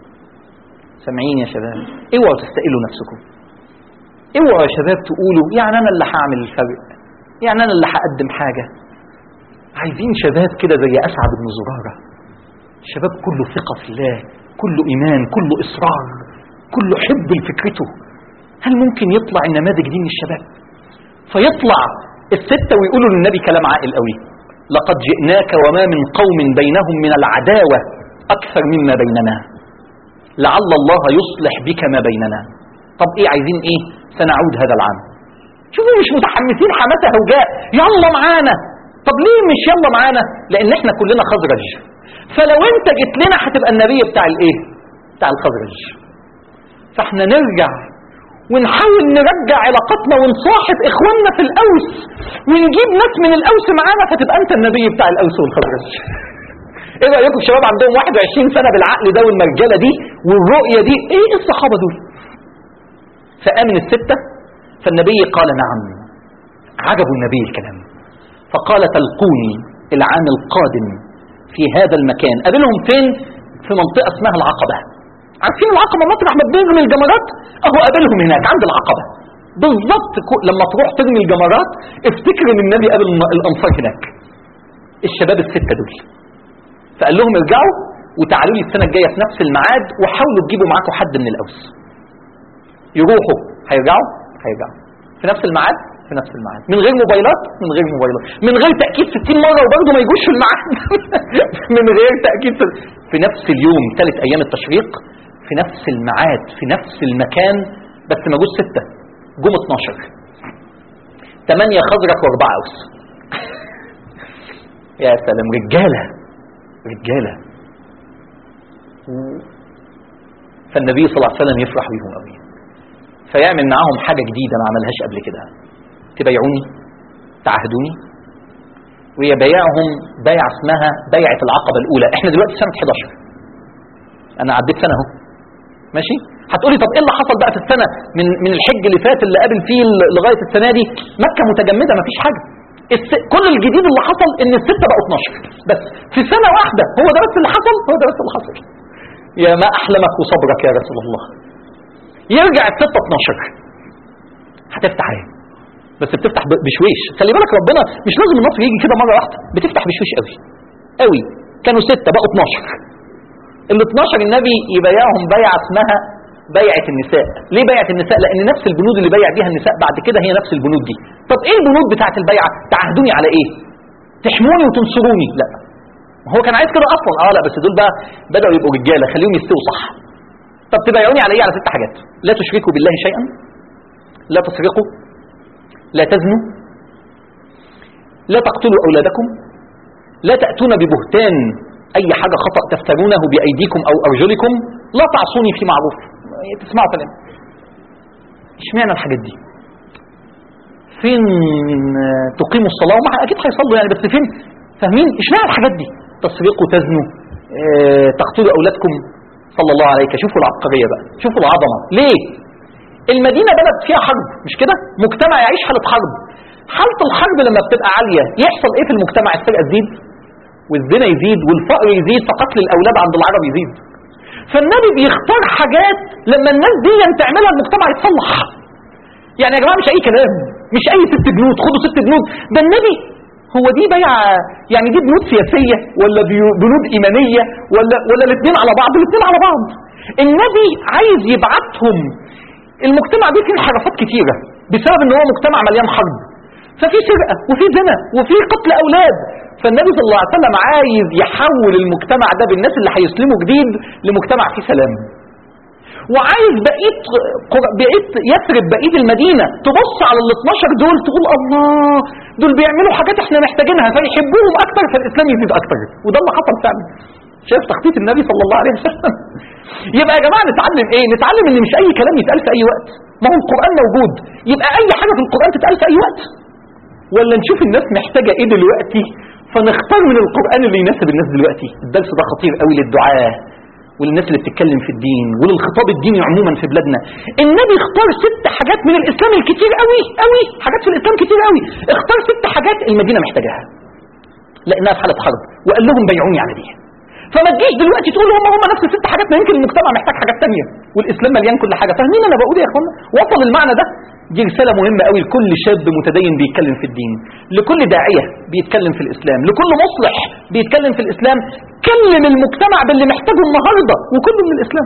سامعين يا شباب اوعوا تستقلوا نفسكم اوعوا يا شباب تقولوا يعني انا اللي هعمل الفرق يعني انا اللي هقدم حاجة عايزين شباب كده زي اسعد بن زرارة شباب كله ثقة في الله كله ايمان كله اصرار كله حب لفكرته هل ممكن يطلع النماذج دي من الشباب فيطلع الستة ويقولوا للنبي كلام عاقل قوي لقد جئناك وما من قوم بينهم من العداوة أكثر مما بيننا لعل الله يصلح بك ما بيننا طب ايه عايزين ايه سنعود هذا العام شوفوا مش متحمسين حماسة هوجاء يلا معانا طب ليه مش يلا معانا لان احنا كلنا خزرج فلو انت جيت لنا هتبقى النبي بتاع الايه بتاع الخزرج فاحنا نرجع ونحاول نرجع علاقتنا ونصاحب اخواننا في الاوس ونجيب ناس من الاوس معانا فتبقى انت النبي بتاع الاوس والخزرج ايه رايكم شباب عندهم 21 سنه بالعقل ده والمرجله دي والرؤيه دي ايه الصحابه دول فامن السته فالنبي قال نعم عجب النبي الكلام فقال تلقوني العام القادم في هذا المكان قابلهم فين في منطقه اسمها العقبه عارفين العقبه مطرح ما بنرمي الجمرات اهو قابلهم هناك عند العقبه بالظبط لما تروح ترمي الجمرات افتكر ان النبي قابل الانصار هناك الشباب السته دول فقال لهم ارجعوا وتعالوا لي السنه الجايه في نفس الميعاد وحاولوا تجيبوا معاكم حد من الاوس يروحوا هيرجعوا هيرجعوا في نفس الميعاد في نفس الميعاد من غير موبايلات من غير موبايلات من غير تاكيد 60 مره وبرضه ما يجوش في الميعاد من غير تاكيد في, في نفس اليوم ثالث ايام التشريق في نفس الميعاد في نفس المكان بس ما جوش سته جم 12 ثمانيه خزرك واربعه اوس يا سلام رجاله رجاله فالنبي صلى الله عليه وسلم يفرح بيهم قوي فيعمل معاهم حاجة جديدة ما عملهاش قبل كده تبايعوني تعهدوني ويبايعهم بيعة اسمها بيعة العقبة الأولى احنا دلوقتي سنة 11 أنا عديت سنة أهو ماشي هتقولي طب ايه اللي حصل بقى في السنة من من الحج اللي فات اللي قابل فيه لغاية السنة دي مكة متجمدة مفيش حاجة الس... كل الجديد اللي حصل ان الستة بقوا 12 بس في سنة واحدة هو ده بس اللي حصل هو ده بس اللي حصل يا ما أحلمك وصبرك يا رسول الله يرجع الستة 12 هتفتح ايه بس بتفتح بشويش خلي بالك ربنا مش لازم النصر يجي كده مرة واحدة بتفتح بشويش قوي قوي كانوا ستة بقوا 12 ال 12 النبي يبايعهم بيعة اسمها بيعة النساء ليه بيعة النساء لأن نفس البنود اللي بيع بيها النساء بعد كده هي نفس البنود دي طب ايه البنود بتاعة البيعة تعهدوني على ايه تحموني وتنصروني لا هو كان عايز كده اصلا اه لا بس دول بقى بدأوا يبقوا رجالة خليهم يستووا صح طب تبايعوني على ايه على ست حاجات لا تشركوا بالله شيئا لا تسرقوا لا تزنوا لا تقتلوا اولادكم لا تأتون ببهتان اي حاجة خطأ تفترونه بايديكم او ارجلكم لا تعصوني في معروف تسمعوا كلام اشمعنى الحاجات دي فين تقيموا الصلاة ومع اكيد هيصلوا يعني بس فين فاهمين اشمعنى الحاجات دي تسرقوا تزنوا اه تقتلوا اولادكم صلى الله عليك شوفوا العبقرية بقى شوفوا العظمة ليه المدينة بلد فيها حرب مش كده مجتمع يعيش حالة حرب حالة الحرب لما بتبقى عالية يحصل ايه في المجتمع السرقة تزيد والزنا يزيد والفقر يزيد فقتل الاولاد عند العرب يزيد فالنبي بيختار حاجات لما الناس دي تعملها المجتمع يتصلح يعني يا جماعه مش اي كلام مش اي ست بنود خدوا ست بنود ده النبي هو دي بيع يعني دي بنود سياسيه ولا بنود ايمانيه ولا ولا الاثنين على بعض الاثنين على بعض النبي عايز يبعتهم المجتمع دي فيه انحرافات كتيره بسبب ان هو مجتمع مليان حرب ففي سرقه وفي زنا وفي قتل اولاد فالنبي صلى الله عليه وسلم عايز يحول المجتمع ده بالناس اللي هيسلموا جديد لمجتمع فيه سلام وعايز بقيه بقيه يثرب بقيه المدينه تبص على ال 12 دول تقول الله دول بيعملوا حاجات احنا محتاجينها فيحبوهم اكتر فالاسلام يزيد اكتر وده اللي حصل فعلا شايف تخطيط النبي صلى الله عليه وسلم يبقى يا جماعه نتعلم ايه نتعلم ان مش اي كلام يتقال في اي وقت ما هو القران موجود يبقى اي حاجه في القران تتقال في اي وقت ولا نشوف الناس محتاجه ايه دلوقتي فنختار من القران اللي يناسب الناس دلوقتي الدرس ده خطير قوي للدعاه وللناس اللي بتتكلم في الدين وللخطاب الديني عموما في بلادنا النبي اختار ست حاجات من الاسلام الكتير قوي قوي حاجات في الاسلام كتير قوي اختار ست حاجات المدينه محتاجاها لانها في حاله حرب وقال لهم بيعوني على دي فما تجيش دلوقتي تقول هم هم نفس الست حاجات ما يمكن المجتمع محتاج حاجات تانية والاسلام مليان كل حاجه فاهمين انا بقول يا اخوانا وصل المعنى ده دي رساله مهمه قوي لكل شاب متدين بيتكلم في الدين لكل داعيه بيتكلم في الاسلام لكل مصلح بيتكلم في الاسلام كلم المجتمع باللي محتاجه النهارده وكله من الاسلام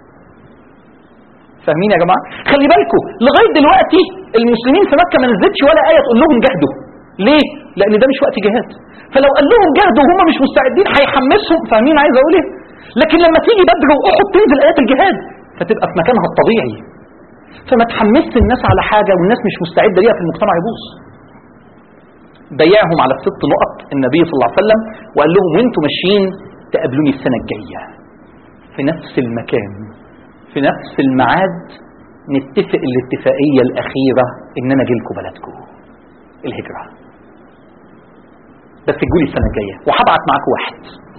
فاهمين يا جماعه خلي بالكم لغايه دلوقتي المسلمين في مكه ما نزلتش ولا ايه تقول لهم جاهدوا ليه لان ده مش وقت جهاد فلو قال لهم جاهدوا وهم مش مستعدين هيحمسهم فاهمين عايز اقول ايه لكن لما تيجي بدر واحد تنزل ايات الجهاد فتبقى في مكانها الطبيعي فما تحمست الناس على حاجه والناس مش مستعده ليها في المجتمع يبوظ بيعهم على الست نقط النبي صلى الله عليه وسلم وقال لهم وانتم ماشيين تقابلوني السنه الجايه في نفس المكان في نفس الميعاد نتفق الاتفاقيه الاخيره ان انا اجي لكم بلدكم الهجره بس تجولي السنه الجايه وهبعت معاكم واحد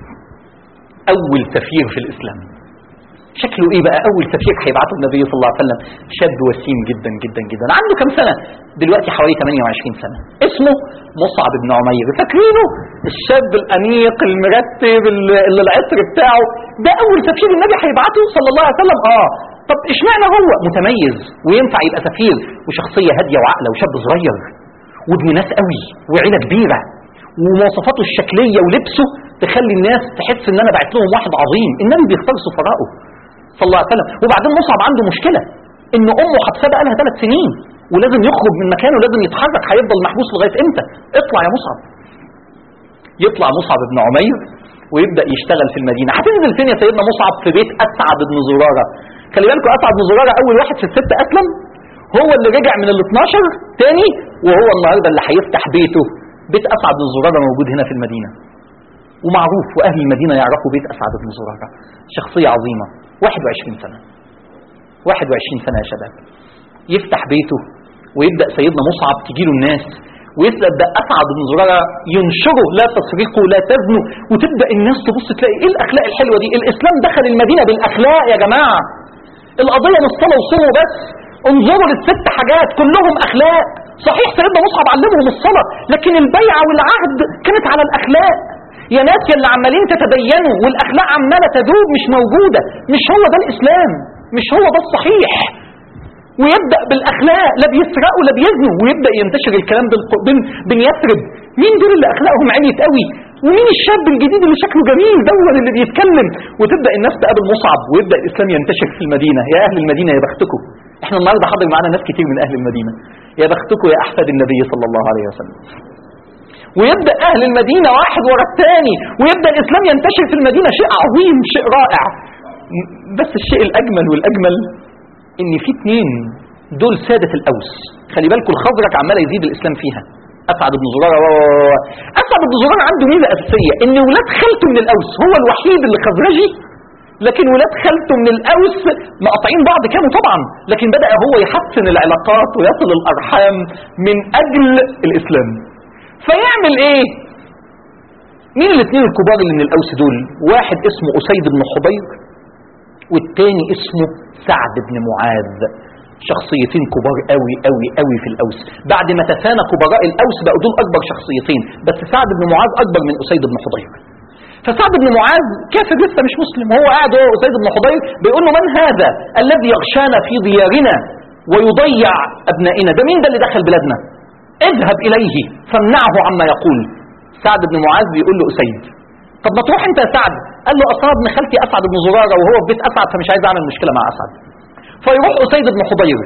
اول سفير في الاسلام شكله ايه بقى اول سفير هيبعته النبي صلى الله عليه وسلم شاب وسيم جدا جدا جدا عنده كام سنه دلوقتي حوالي 28 سنه اسمه مصعب بن عمير فاكرينه الشاب الانيق المرتب اللي اللي العطر بتاعه ده اول سفير النبي هيبعته صلى الله عليه وسلم اه طب اشمعنى هو متميز وينفع يبقى سفير وشخصيه هاديه وعاقله وشاب صغير وابن ناس قوي وعيله كبيره ومواصفاته الشكليه ولبسه تخلي الناس تحس ان انا بعت لهم واحد عظيم النبي بيختار سفراءه صلى الله عليه وسلم وبعدين مصعب عنده مشكله ان امه حبسه بقى لها ثلاث سنين ولازم يخرج من مكانه لازم يتحرك هيفضل محبوس لغايه امتى اطلع يا مصعب يطلع مصعب بن عمير ويبدا يشتغل في المدينه هتنزل فين يا سيدنا مصعب في بيت اسعد بن زراره خلي بالكم اسعد بن زراره اول واحد في الست اسلم هو اللي رجع من ال 12 تاني وهو النهارده اللي هيفتح بيته بيت اسعد بن زراره موجود هنا في المدينه ومعروف واهل المدينه يعرفوا بيت اسعد بن زراره شخصيه عظيمه 21 سنه 21 سنه يا شباب يفتح بيته ويبدا سيدنا مصعب تجي له الناس ويسال ده اسعد بن زراره ينشره لا تسرقوا لا تزنوا وتبدا الناس تبص تلاقي ايه الاخلاق الحلوه دي الاسلام دخل المدينه بالاخلاق يا جماعه القضيه مش صلاه وصوم بس انظروا للست حاجات كلهم اخلاق صحيح سيدنا مصعب علمهم الصلاه لكن البيعه والعهد كانت على الاخلاق يا ناس يا اللي عمالين تتدينوا والاخلاق عماله تدوب مش موجوده مش هو ده الاسلام مش هو ده الصحيح ويبدا بالاخلاق لا بيسرقوا لا بيزنوا ويبدا ينتشر الكلام بالق- بين بين يثرب مين دول اللي اخلاقهم عليت قوي ومين الشاب الجديد اللي شكله جميل دون اللي بيتكلم وتبدا الناس تقابل مصعب ويبدا الاسلام ينتشر في المدينه يا اهل المدينه يا بختكم احنا النهارده حاضر معانا ناس كتير من اهل المدينه يا بختكم يا احفاد النبي صلى الله عليه وسلم ويبدا اهل المدينه واحد ورا الثاني ويبدا الاسلام ينتشر في المدينه شيء عظيم شيء رائع م- بس الشيء الاجمل والاجمل ان في اتنين دول ساده الاوس خلي بالكم الخزرج عمال يزيد الاسلام فيها اسعد بن زراره و- و- و- اسعد بن زراره عنده ميزه اساسيه ان ولاد خالته من الاوس هو الوحيد اللي خزرجي لكن ولاد خالته من الاوس مقاطعين بعض كانوا طبعا لكن بدا هو يحسن العلاقات ويصل الارحام من اجل الاسلام فيعمل ايه مين الاثنين الكبار اللي من الاوس دول واحد اسمه اسيد بن حضير والتاني اسمه سعد بن معاذ شخصيتين كبار قوي قوي قوي في الاوس بعد ما تفانى كبراء الاوس بقوا دول اكبر شخصيتين بس سعد بن معاذ اكبر من اسيد بن حضير فسعد بن معاذ كافر لسه مش مسلم هو قاعد هو اسيد بن حضير بيقول له من هذا الذي يغشانا في ديارنا ويضيع ابنائنا ده مين ده اللي دخل بلادنا اذهب اليه فامنعه عما يقول سعد بن معاذ بيقول له اسيد طب ما تروح انت يا سعد قال له اصلا ابن خالتي اسعد بن زراره وهو في بيت اسعد فمش عايز اعمل مشكله مع اسعد فيروح اسيد بن حضير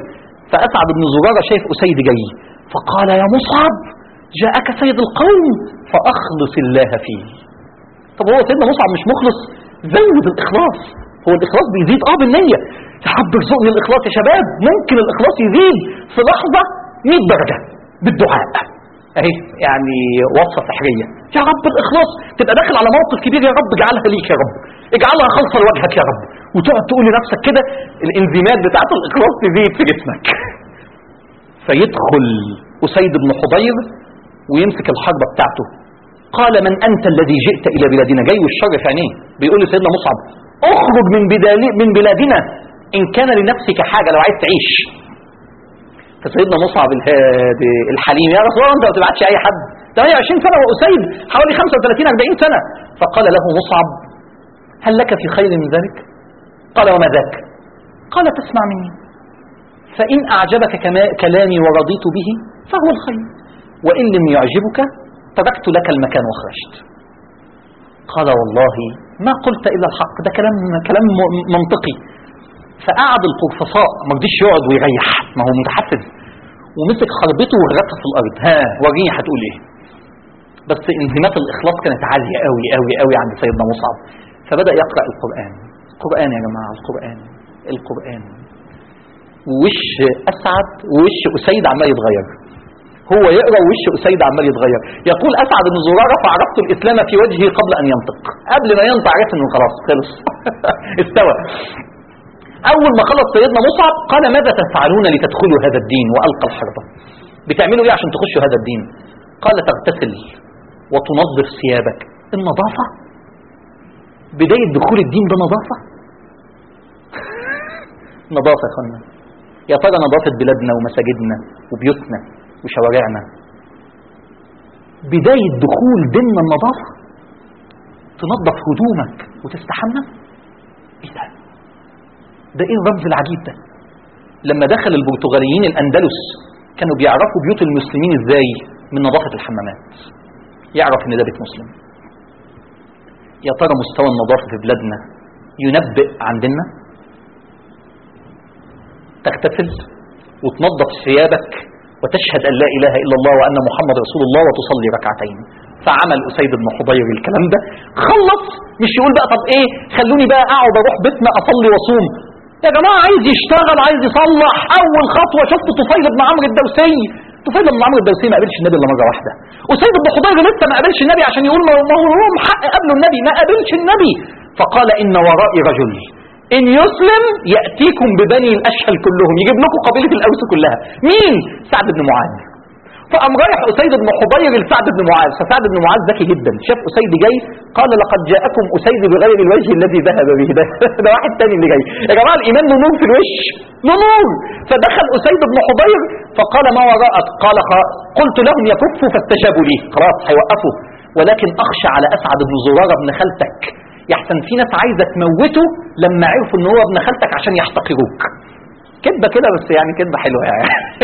فأسعد بن زرارة شايف أسيد جاي فقال يا مصعب جاءك سيد القوم فأخلص الله فيه طب هو سيدنا مصعب مش مخلص زود الإخلاص هو الإخلاص بيزيد اه بالنية يا رب ارزقني الإخلاص يا شباب ممكن الإخلاص يزيد في لحظة 100 درجة بالدعاء اهي يعني وصفة سحرية يا رب الإخلاص تبقى داخل على موقف كبير يا رب اجعلها ليك يا رب اجعلها خالصة لوجهك يا رب وتقعد تقول لنفسك كده الانزيمات بتاعت الإخلاص تزيد في جسمك فيدخل أسيد بن حضير ويمسك الحربة بتاعته قال من أنت الذي جئت إلى بلادنا جاي والشر في عينيه بيقول لسيدنا مصعب اخرج من, بدالي من بلادنا إن كان لنفسك حاجة لو عايز تعيش فسيدنا مصعب الهادي الحليم يا رسول الله انت ما تبعتش اي حد 28 سنه واسيد حوالي 35 40 سنه فقال له مصعب هل لك في خير من ذلك؟ قال وما ذاك؟ قال تسمع مني فإن أعجبك كما- كلامي ورضيت به فهو الخير وإن لم يعجبك تركت لك المكان وخرجت قال والله ما قلت إلا الحق ده كلام كلام م- منطقي فقعد القرفصاء ما رضيش يقعد ويريح ما هو متحفز ومسك حربته وركز في الارض ها وريني هتقول ايه بس انهمات الاخلاص كانت عاليه قوي قوي قوي عند سيدنا مصعب فبدا يقرا القران القران يا جماعه القران القران ووش اسعد ووش اسيد عمال يتغير هو يقرا ووش اسيد عمال يتغير يقول اسعد بن زراره فعرفت الاسلام في وجهه قبل ان ينطق قبل ما ينطق عرفت انه خلاص خلص استوى أول ما خلص سيدنا مصعب قال ماذا تفعلون لتدخلوا هذا الدين وألقى الحربة بتعملوا إيه عشان تخشوا هذا الدين قال تغتسل وتنظف ثيابك النظافة بداية دخول الدين ده نظافة نظافة يا اخوانا يا ترى نظافة بلادنا ومساجدنا وبيوتنا وشوارعنا بداية دخول ديننا النظافة تنظف هدومك وتستحمى ايه ده ده ايه الرمز العجيب ده لما دخل البرتغاليين الاندلس كانوا بيعرفوا بيوت المسلمين ازاي من نظافة الحمامات يعرف ان ده بيت مسلم يا ترى مستوى النظافة في بلادنا ينبئ عن ديننا تغتسل وتنظف ثيابك وتشهد ان لا اله الا الله وان محمد رسول الله وتصلي ركعتين فعمل اسيد بن حضير الكلام ده خلص مش يقول بقى طب ايه خلوني بقى اقعد اروح بيتنا اصلي واصوم يا جماعه عايز يشتغل عايز يصلح اول خطوه شفت طفيل بن عمرو الدوسي طفيل بن عمرو الدوسي ما قابلش النبي الا مره واحده اسيد بن حضير لسه ما قابلش النبي عشان يقول ما ما هو لهم حق قبله النبي ما قابلش النبي فقال ان ورائي رجل ان يسلم ياتيكم ببني الاشهل كلهم يجيب لكم قبيله الاوس كلها مين سعد بن معاذ فقام رايح اسيد بن حضير لسعد بن معاذ فسعد بن معاذ ذكي جدا شاف اسيد جاي قال لقد جاءكم اسيد بغير الوجه الذي ذهب به ده, ده واحد تاني اللي جاي يا جماعه الايمان له نور في الوش له نور فدخل اسيد بن حضير فقال ما وراءك قال خ- قلت لهم يكفوا فاستجابوا لي خلاص هيوقفوا ولكن اخشى على اسعد بن زراره ابن خالتك يحسن في ناس عايزه تموته لما عرفوا ان هو ابن خالتك عشان يحتقروك كدبه كده بس يعني كدبه حلوه يعني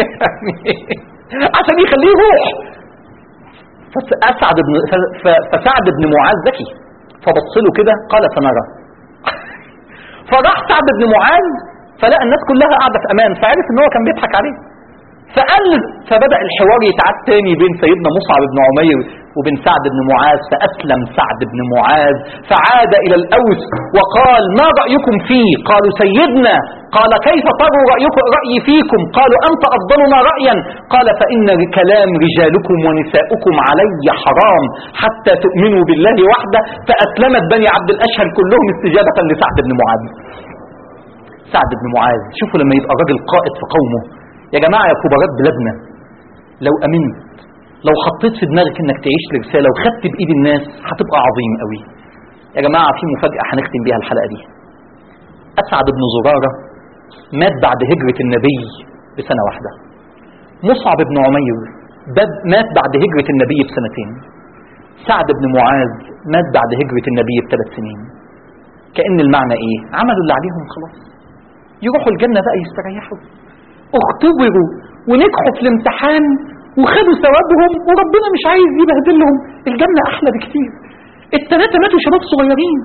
عشان يخليه يروح فأسعد بن ف- ف- فسعد بن معاذ ذكي فبص له كده قال سنرى فراح سعد بن معاذ فلقى الناس كلها قاعده في امان فعرف ان هو كان بيضحك عليه فقال فبدا الحوار يتعاد تاني بين سيدنا مصعب بن عمير وبين سعد بن معاذ فاسلم سعد بن معاذ فعاد الى الاوس وقال ما رايكم فيه قالوا سيدنا قال كيف تروا رايكم رايي فيكم قالوا انت افضلنا رايا قال فان كلام رجالكم ونساؤكم علي حرام حتى تؤمنوا بالله وحده فاسلمت بني عبد الاشهر كلهم استجابه لسعد بن معاذ سعد بن معاذ شوفوا لما يبقى راجل قائد في قومه يا جماعة يا كبارات بلادنا لو أمنت لو حطيت في دماغك انك تعيش لرسالة وخدت بإيد الناس هتبقى عظيم قوي يا جماعة في مفاجأة هنختم بيها الحلقة دي أسعد بن زرارة مات بعد هجرة النبي بسنة واحدة مصعب بن عمير بد- مات بعد هجرة النبي بسنتين سعد بن معاذ مات بعد هجرة النبي بثلاث سنين كأن المعنى ايه عملوا اللي عليهم خلاص يروحوا الجنة بقى يستريحوا اختبروا ونجحوا في الامتحان وخدوا ثوابهم وربنا مش عايز يبهدلهم الجنة أحلى بكتير الثلاثة ماتوا شباب صغيرين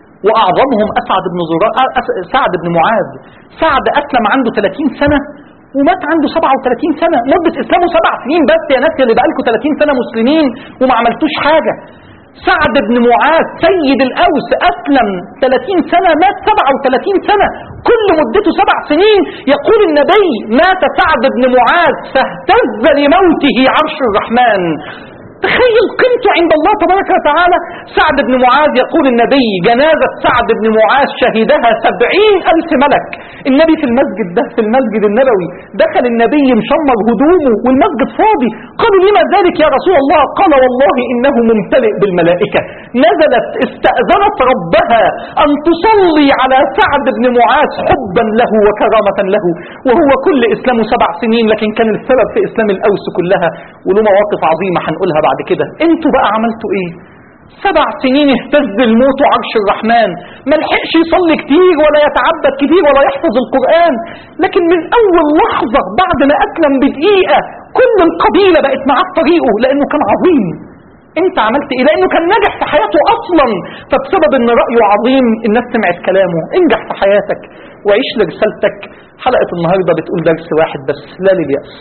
وأعظمهم أسعد بن زرار أس- سعد بن معاذ سعد أسلم عنده 30 سنة ومات عنده 37 سنة مدة إسلامه سبع سنين بس يا ناس اللي بقالكم 30 سنة مسلمين وما عملتوش حاجة سعد بن معاذ سيد الأوس أسلم 30 سنة مات 37 سنة كل مدته سبع سنين يقول النبي مات سعد بن معاذ فاهتز لموته عرش الرحمن تخيل قيمته عند الله تبارك وتعالى سعد بن معاذ يقول النبي جنازة سعد بن معاذ شهدها سبعين ألف ملك النبي في المسجد ده في المسجد النبوي دخل النبي مشمر هدومه والمسجد فاضي قالوا لما ذلك يا رسول الله قال والله إنه ممتلئ بالملائكة نزلت استأذنت ربها أن تصلي على سعد بن معاذ حبا له وكرامة له وهو كل إسلامه سبع سنين لكن كان السبب في إسلام الأوس كلها وله مواقف عظيمة هنقولها بعد كده انتوا بقى عملتوا ايه سبع سنين اهتز الموت عرش الرحمن ما لحقش يصلي كتير ولا يتعبد كتير ولا يحفظ القرآن لكن من أول لحظة بعد ما أسلم بدقيقة كل القبيلة بقت معاه في طريقه لأنه كان عظيم انت عملت ايه لانه كان ناجح في حياته اصلا فبسبب ان رايه عظيم الناس سمعت كلامه انجح في حياتك وعيش لرسالتك حلقه النهارده بتقول درس واحد بس لا للياس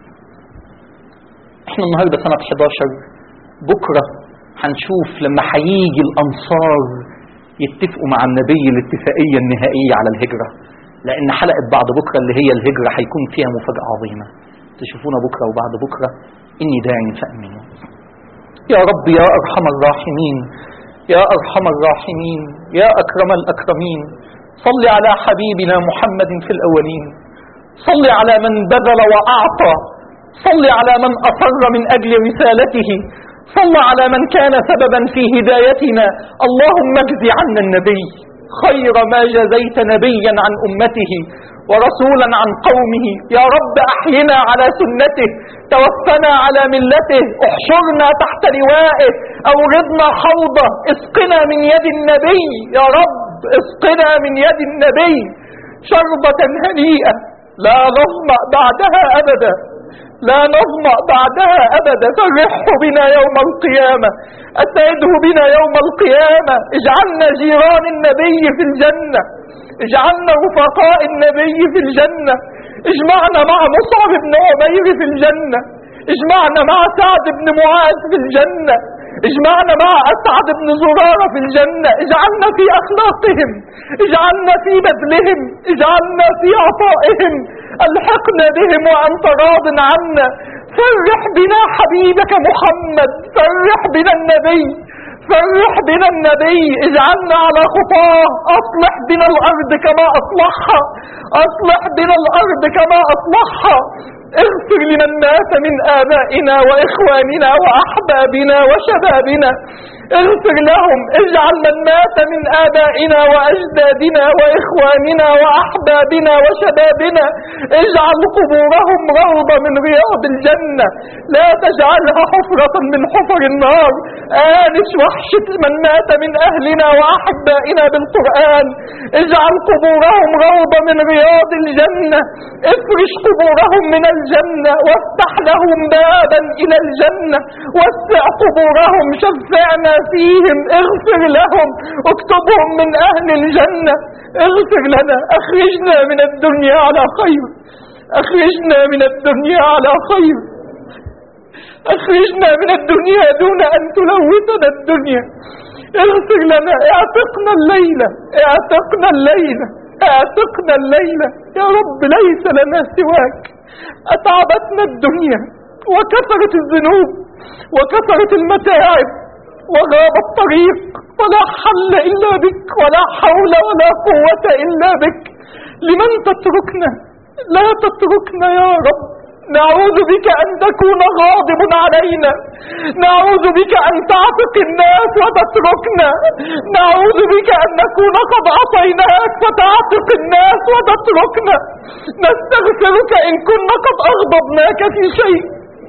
احنا النهارده سنه 11 بكره هنشوف لما هيجي الانصار يتفقوا مع النبي الاتفاقيه النهائيه على الهجره لان حلقه بعد بكره اللي هي الهجره هيكون فيها مفاجاه عظيمه تشوفونا بكره وبعد بكره اني داع فامنوا يا رب يا أرحم الراحمين يا أرحم الراحمين يا أكرم الأكرمين صل على حبيبنا محمد في الأولين صل على من بذل وأعطى صل على من أصر من أجل رسالته صل على من كان سببا في هدايتنا اللهم اجز عنا النبي خير ما جزيت نبيا عن أمته ورسولا عن قومه يا رب أحينا على سنته توفنا على ملته احشرنا تحت لوائه أوردنا حوضه اسقنا من يد النبي يا رب اسقنا من يد النبي شربة هنيئة لا نظمأ بعدها أبدا لا نظمأ بعدها أبدا فرحه بنا يوم القيامة أسعده بنا يوم القيامة اجعلنا جيران النبي في الجنة اجعلنا رفقاء النبي في الجنة اجمعنا مع مصعب بن عمير في الجنة اجمعنا مع سعد بن معاذ في الجنة اجمعنا مع أسعد بن زرارة في الجنة اجعلنا في أخلاقهم اجعلنا في بذلهم اجعلنا في عطائهم الحقنا بهم وأنت راض عنا فرح بنا حبيبك محمد فرح بنا النبي فرح بنا النبي اجعلنا على خطاه اصلح بنا الارض كما اصلحها اصلح بنا الارض كما اصلحها اغفر لمن مات من آبائنا وإخواننا وأحبابنا وشبابنا اغفر لهم اجعل من مات من آبائنا وأجدادنا وإخواننا وأحبابنا وشبابنا اجعل قبورهم روضة من رياض الجنة لا تجعلها حفرة من حفر النار آنس وحشة من مات من أهلنا وأحبائنا بالقرآن اجعل قبورهم روضة من رياض الجنة افرش قبورهم من الجنة وافتح لهم بابا إلى الجنة وسع قبورهم شفعنا فيهم اغفر لهم اكتبهم من أهل الجنة اغفر لنا أخرجنا من الدنيا على خير أخرجنا من الدنيا على خير أخرجنا من الدنيا دون أن تلوثنا الدنيا اغفر لنا اعتقنا الليلة اعتقنا الليلة اعتقنا الليلة يا رب ليس لنا سواك أتعبتنا الدنيا وكثرت الذنوب وكثرت المتاعب وغاب الطريق ولا حل إلا بك ولا حول ولا قوة إلا بك لمن تتركنا لا تتركنا يا رب نعوذ بك أن تكون غاضب علينا نعوذ بك أن تعتق الناس وتتركنا نعوذ بك أن نكون قد عصيناك فتعتق الناس وتتركنا نستغفرك إن كنا قد أغضبناك في شيء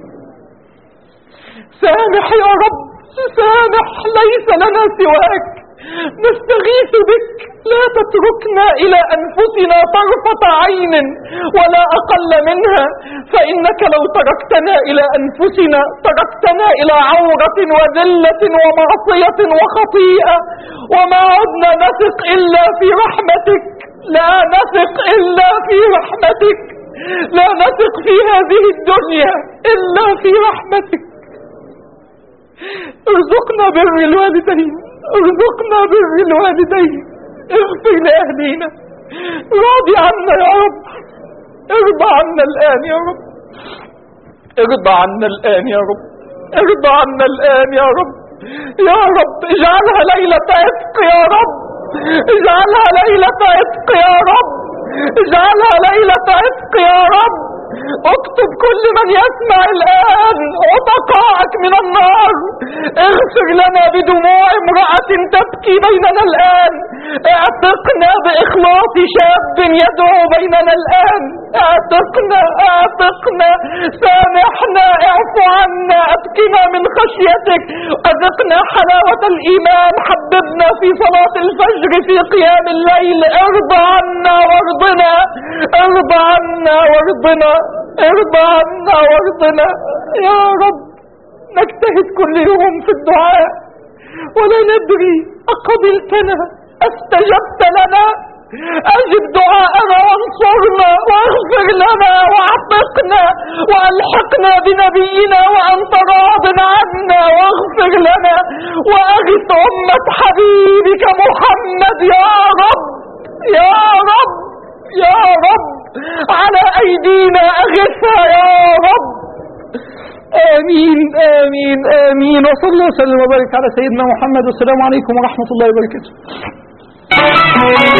سامح يا رب سامح ليس لنا سواك نستغيث بك لا تتركنا إلى أنفسنا طرفة عين ولا أقل منها فإنك لو تركتنا إلى أنفسنا تركتنا إلى عورة وذلة ومعصية وخطيئة وما عدنا نثق إلا في رحمتك لا نثق إلا في رحمتك لا نثق في هذه الدنيا إلا في رحمتك ارزقنا بر الوالدين ارزقنا بر الوالدين اغفر لأهلينا راضي عنا يا رب ارضى عنا الآن يا رب ارضى عنا الآن يا رب ارضى عنا الآن يا رب يا رب اجعلها ليلة عتق يا رب اجعلها ليلة عتق يا رب اجعلها ليلة عتق يا رب اكتب كل من يسمع الآن عتقاءك من النار اغفر لنا بدموع امرأة تبكي بيننا الآن اعتقنا بإخلاص شاب يدعو بيننا الآن اعتقنا اعتقنا سامحنا اعف عنا ابكنا من خشيتك اذقنا حلاوة الإيمان حببنا في صلاة الفجر في قيام الليل ارضى عنا وارضنا ارضى عنا وارضنا ارضى عنا وارضنا يا رب نجتهد كل يوم في الدعاء ولا ندري أقبلتنا استجبت لنا أجب دعاءنا وانصرنا واغفر لنا واعتقنا والحقنا بنبينا وأنت راض عنا واغفر لنا وأغث أمة حبيبك محمد يا رب يا رب يا رب على أيدينا أغثها يا رب آمين آمين آمين وصلى الله وسلم وبارك على سيدنا محمد والسلام عليكم ورحمة الله وبركاته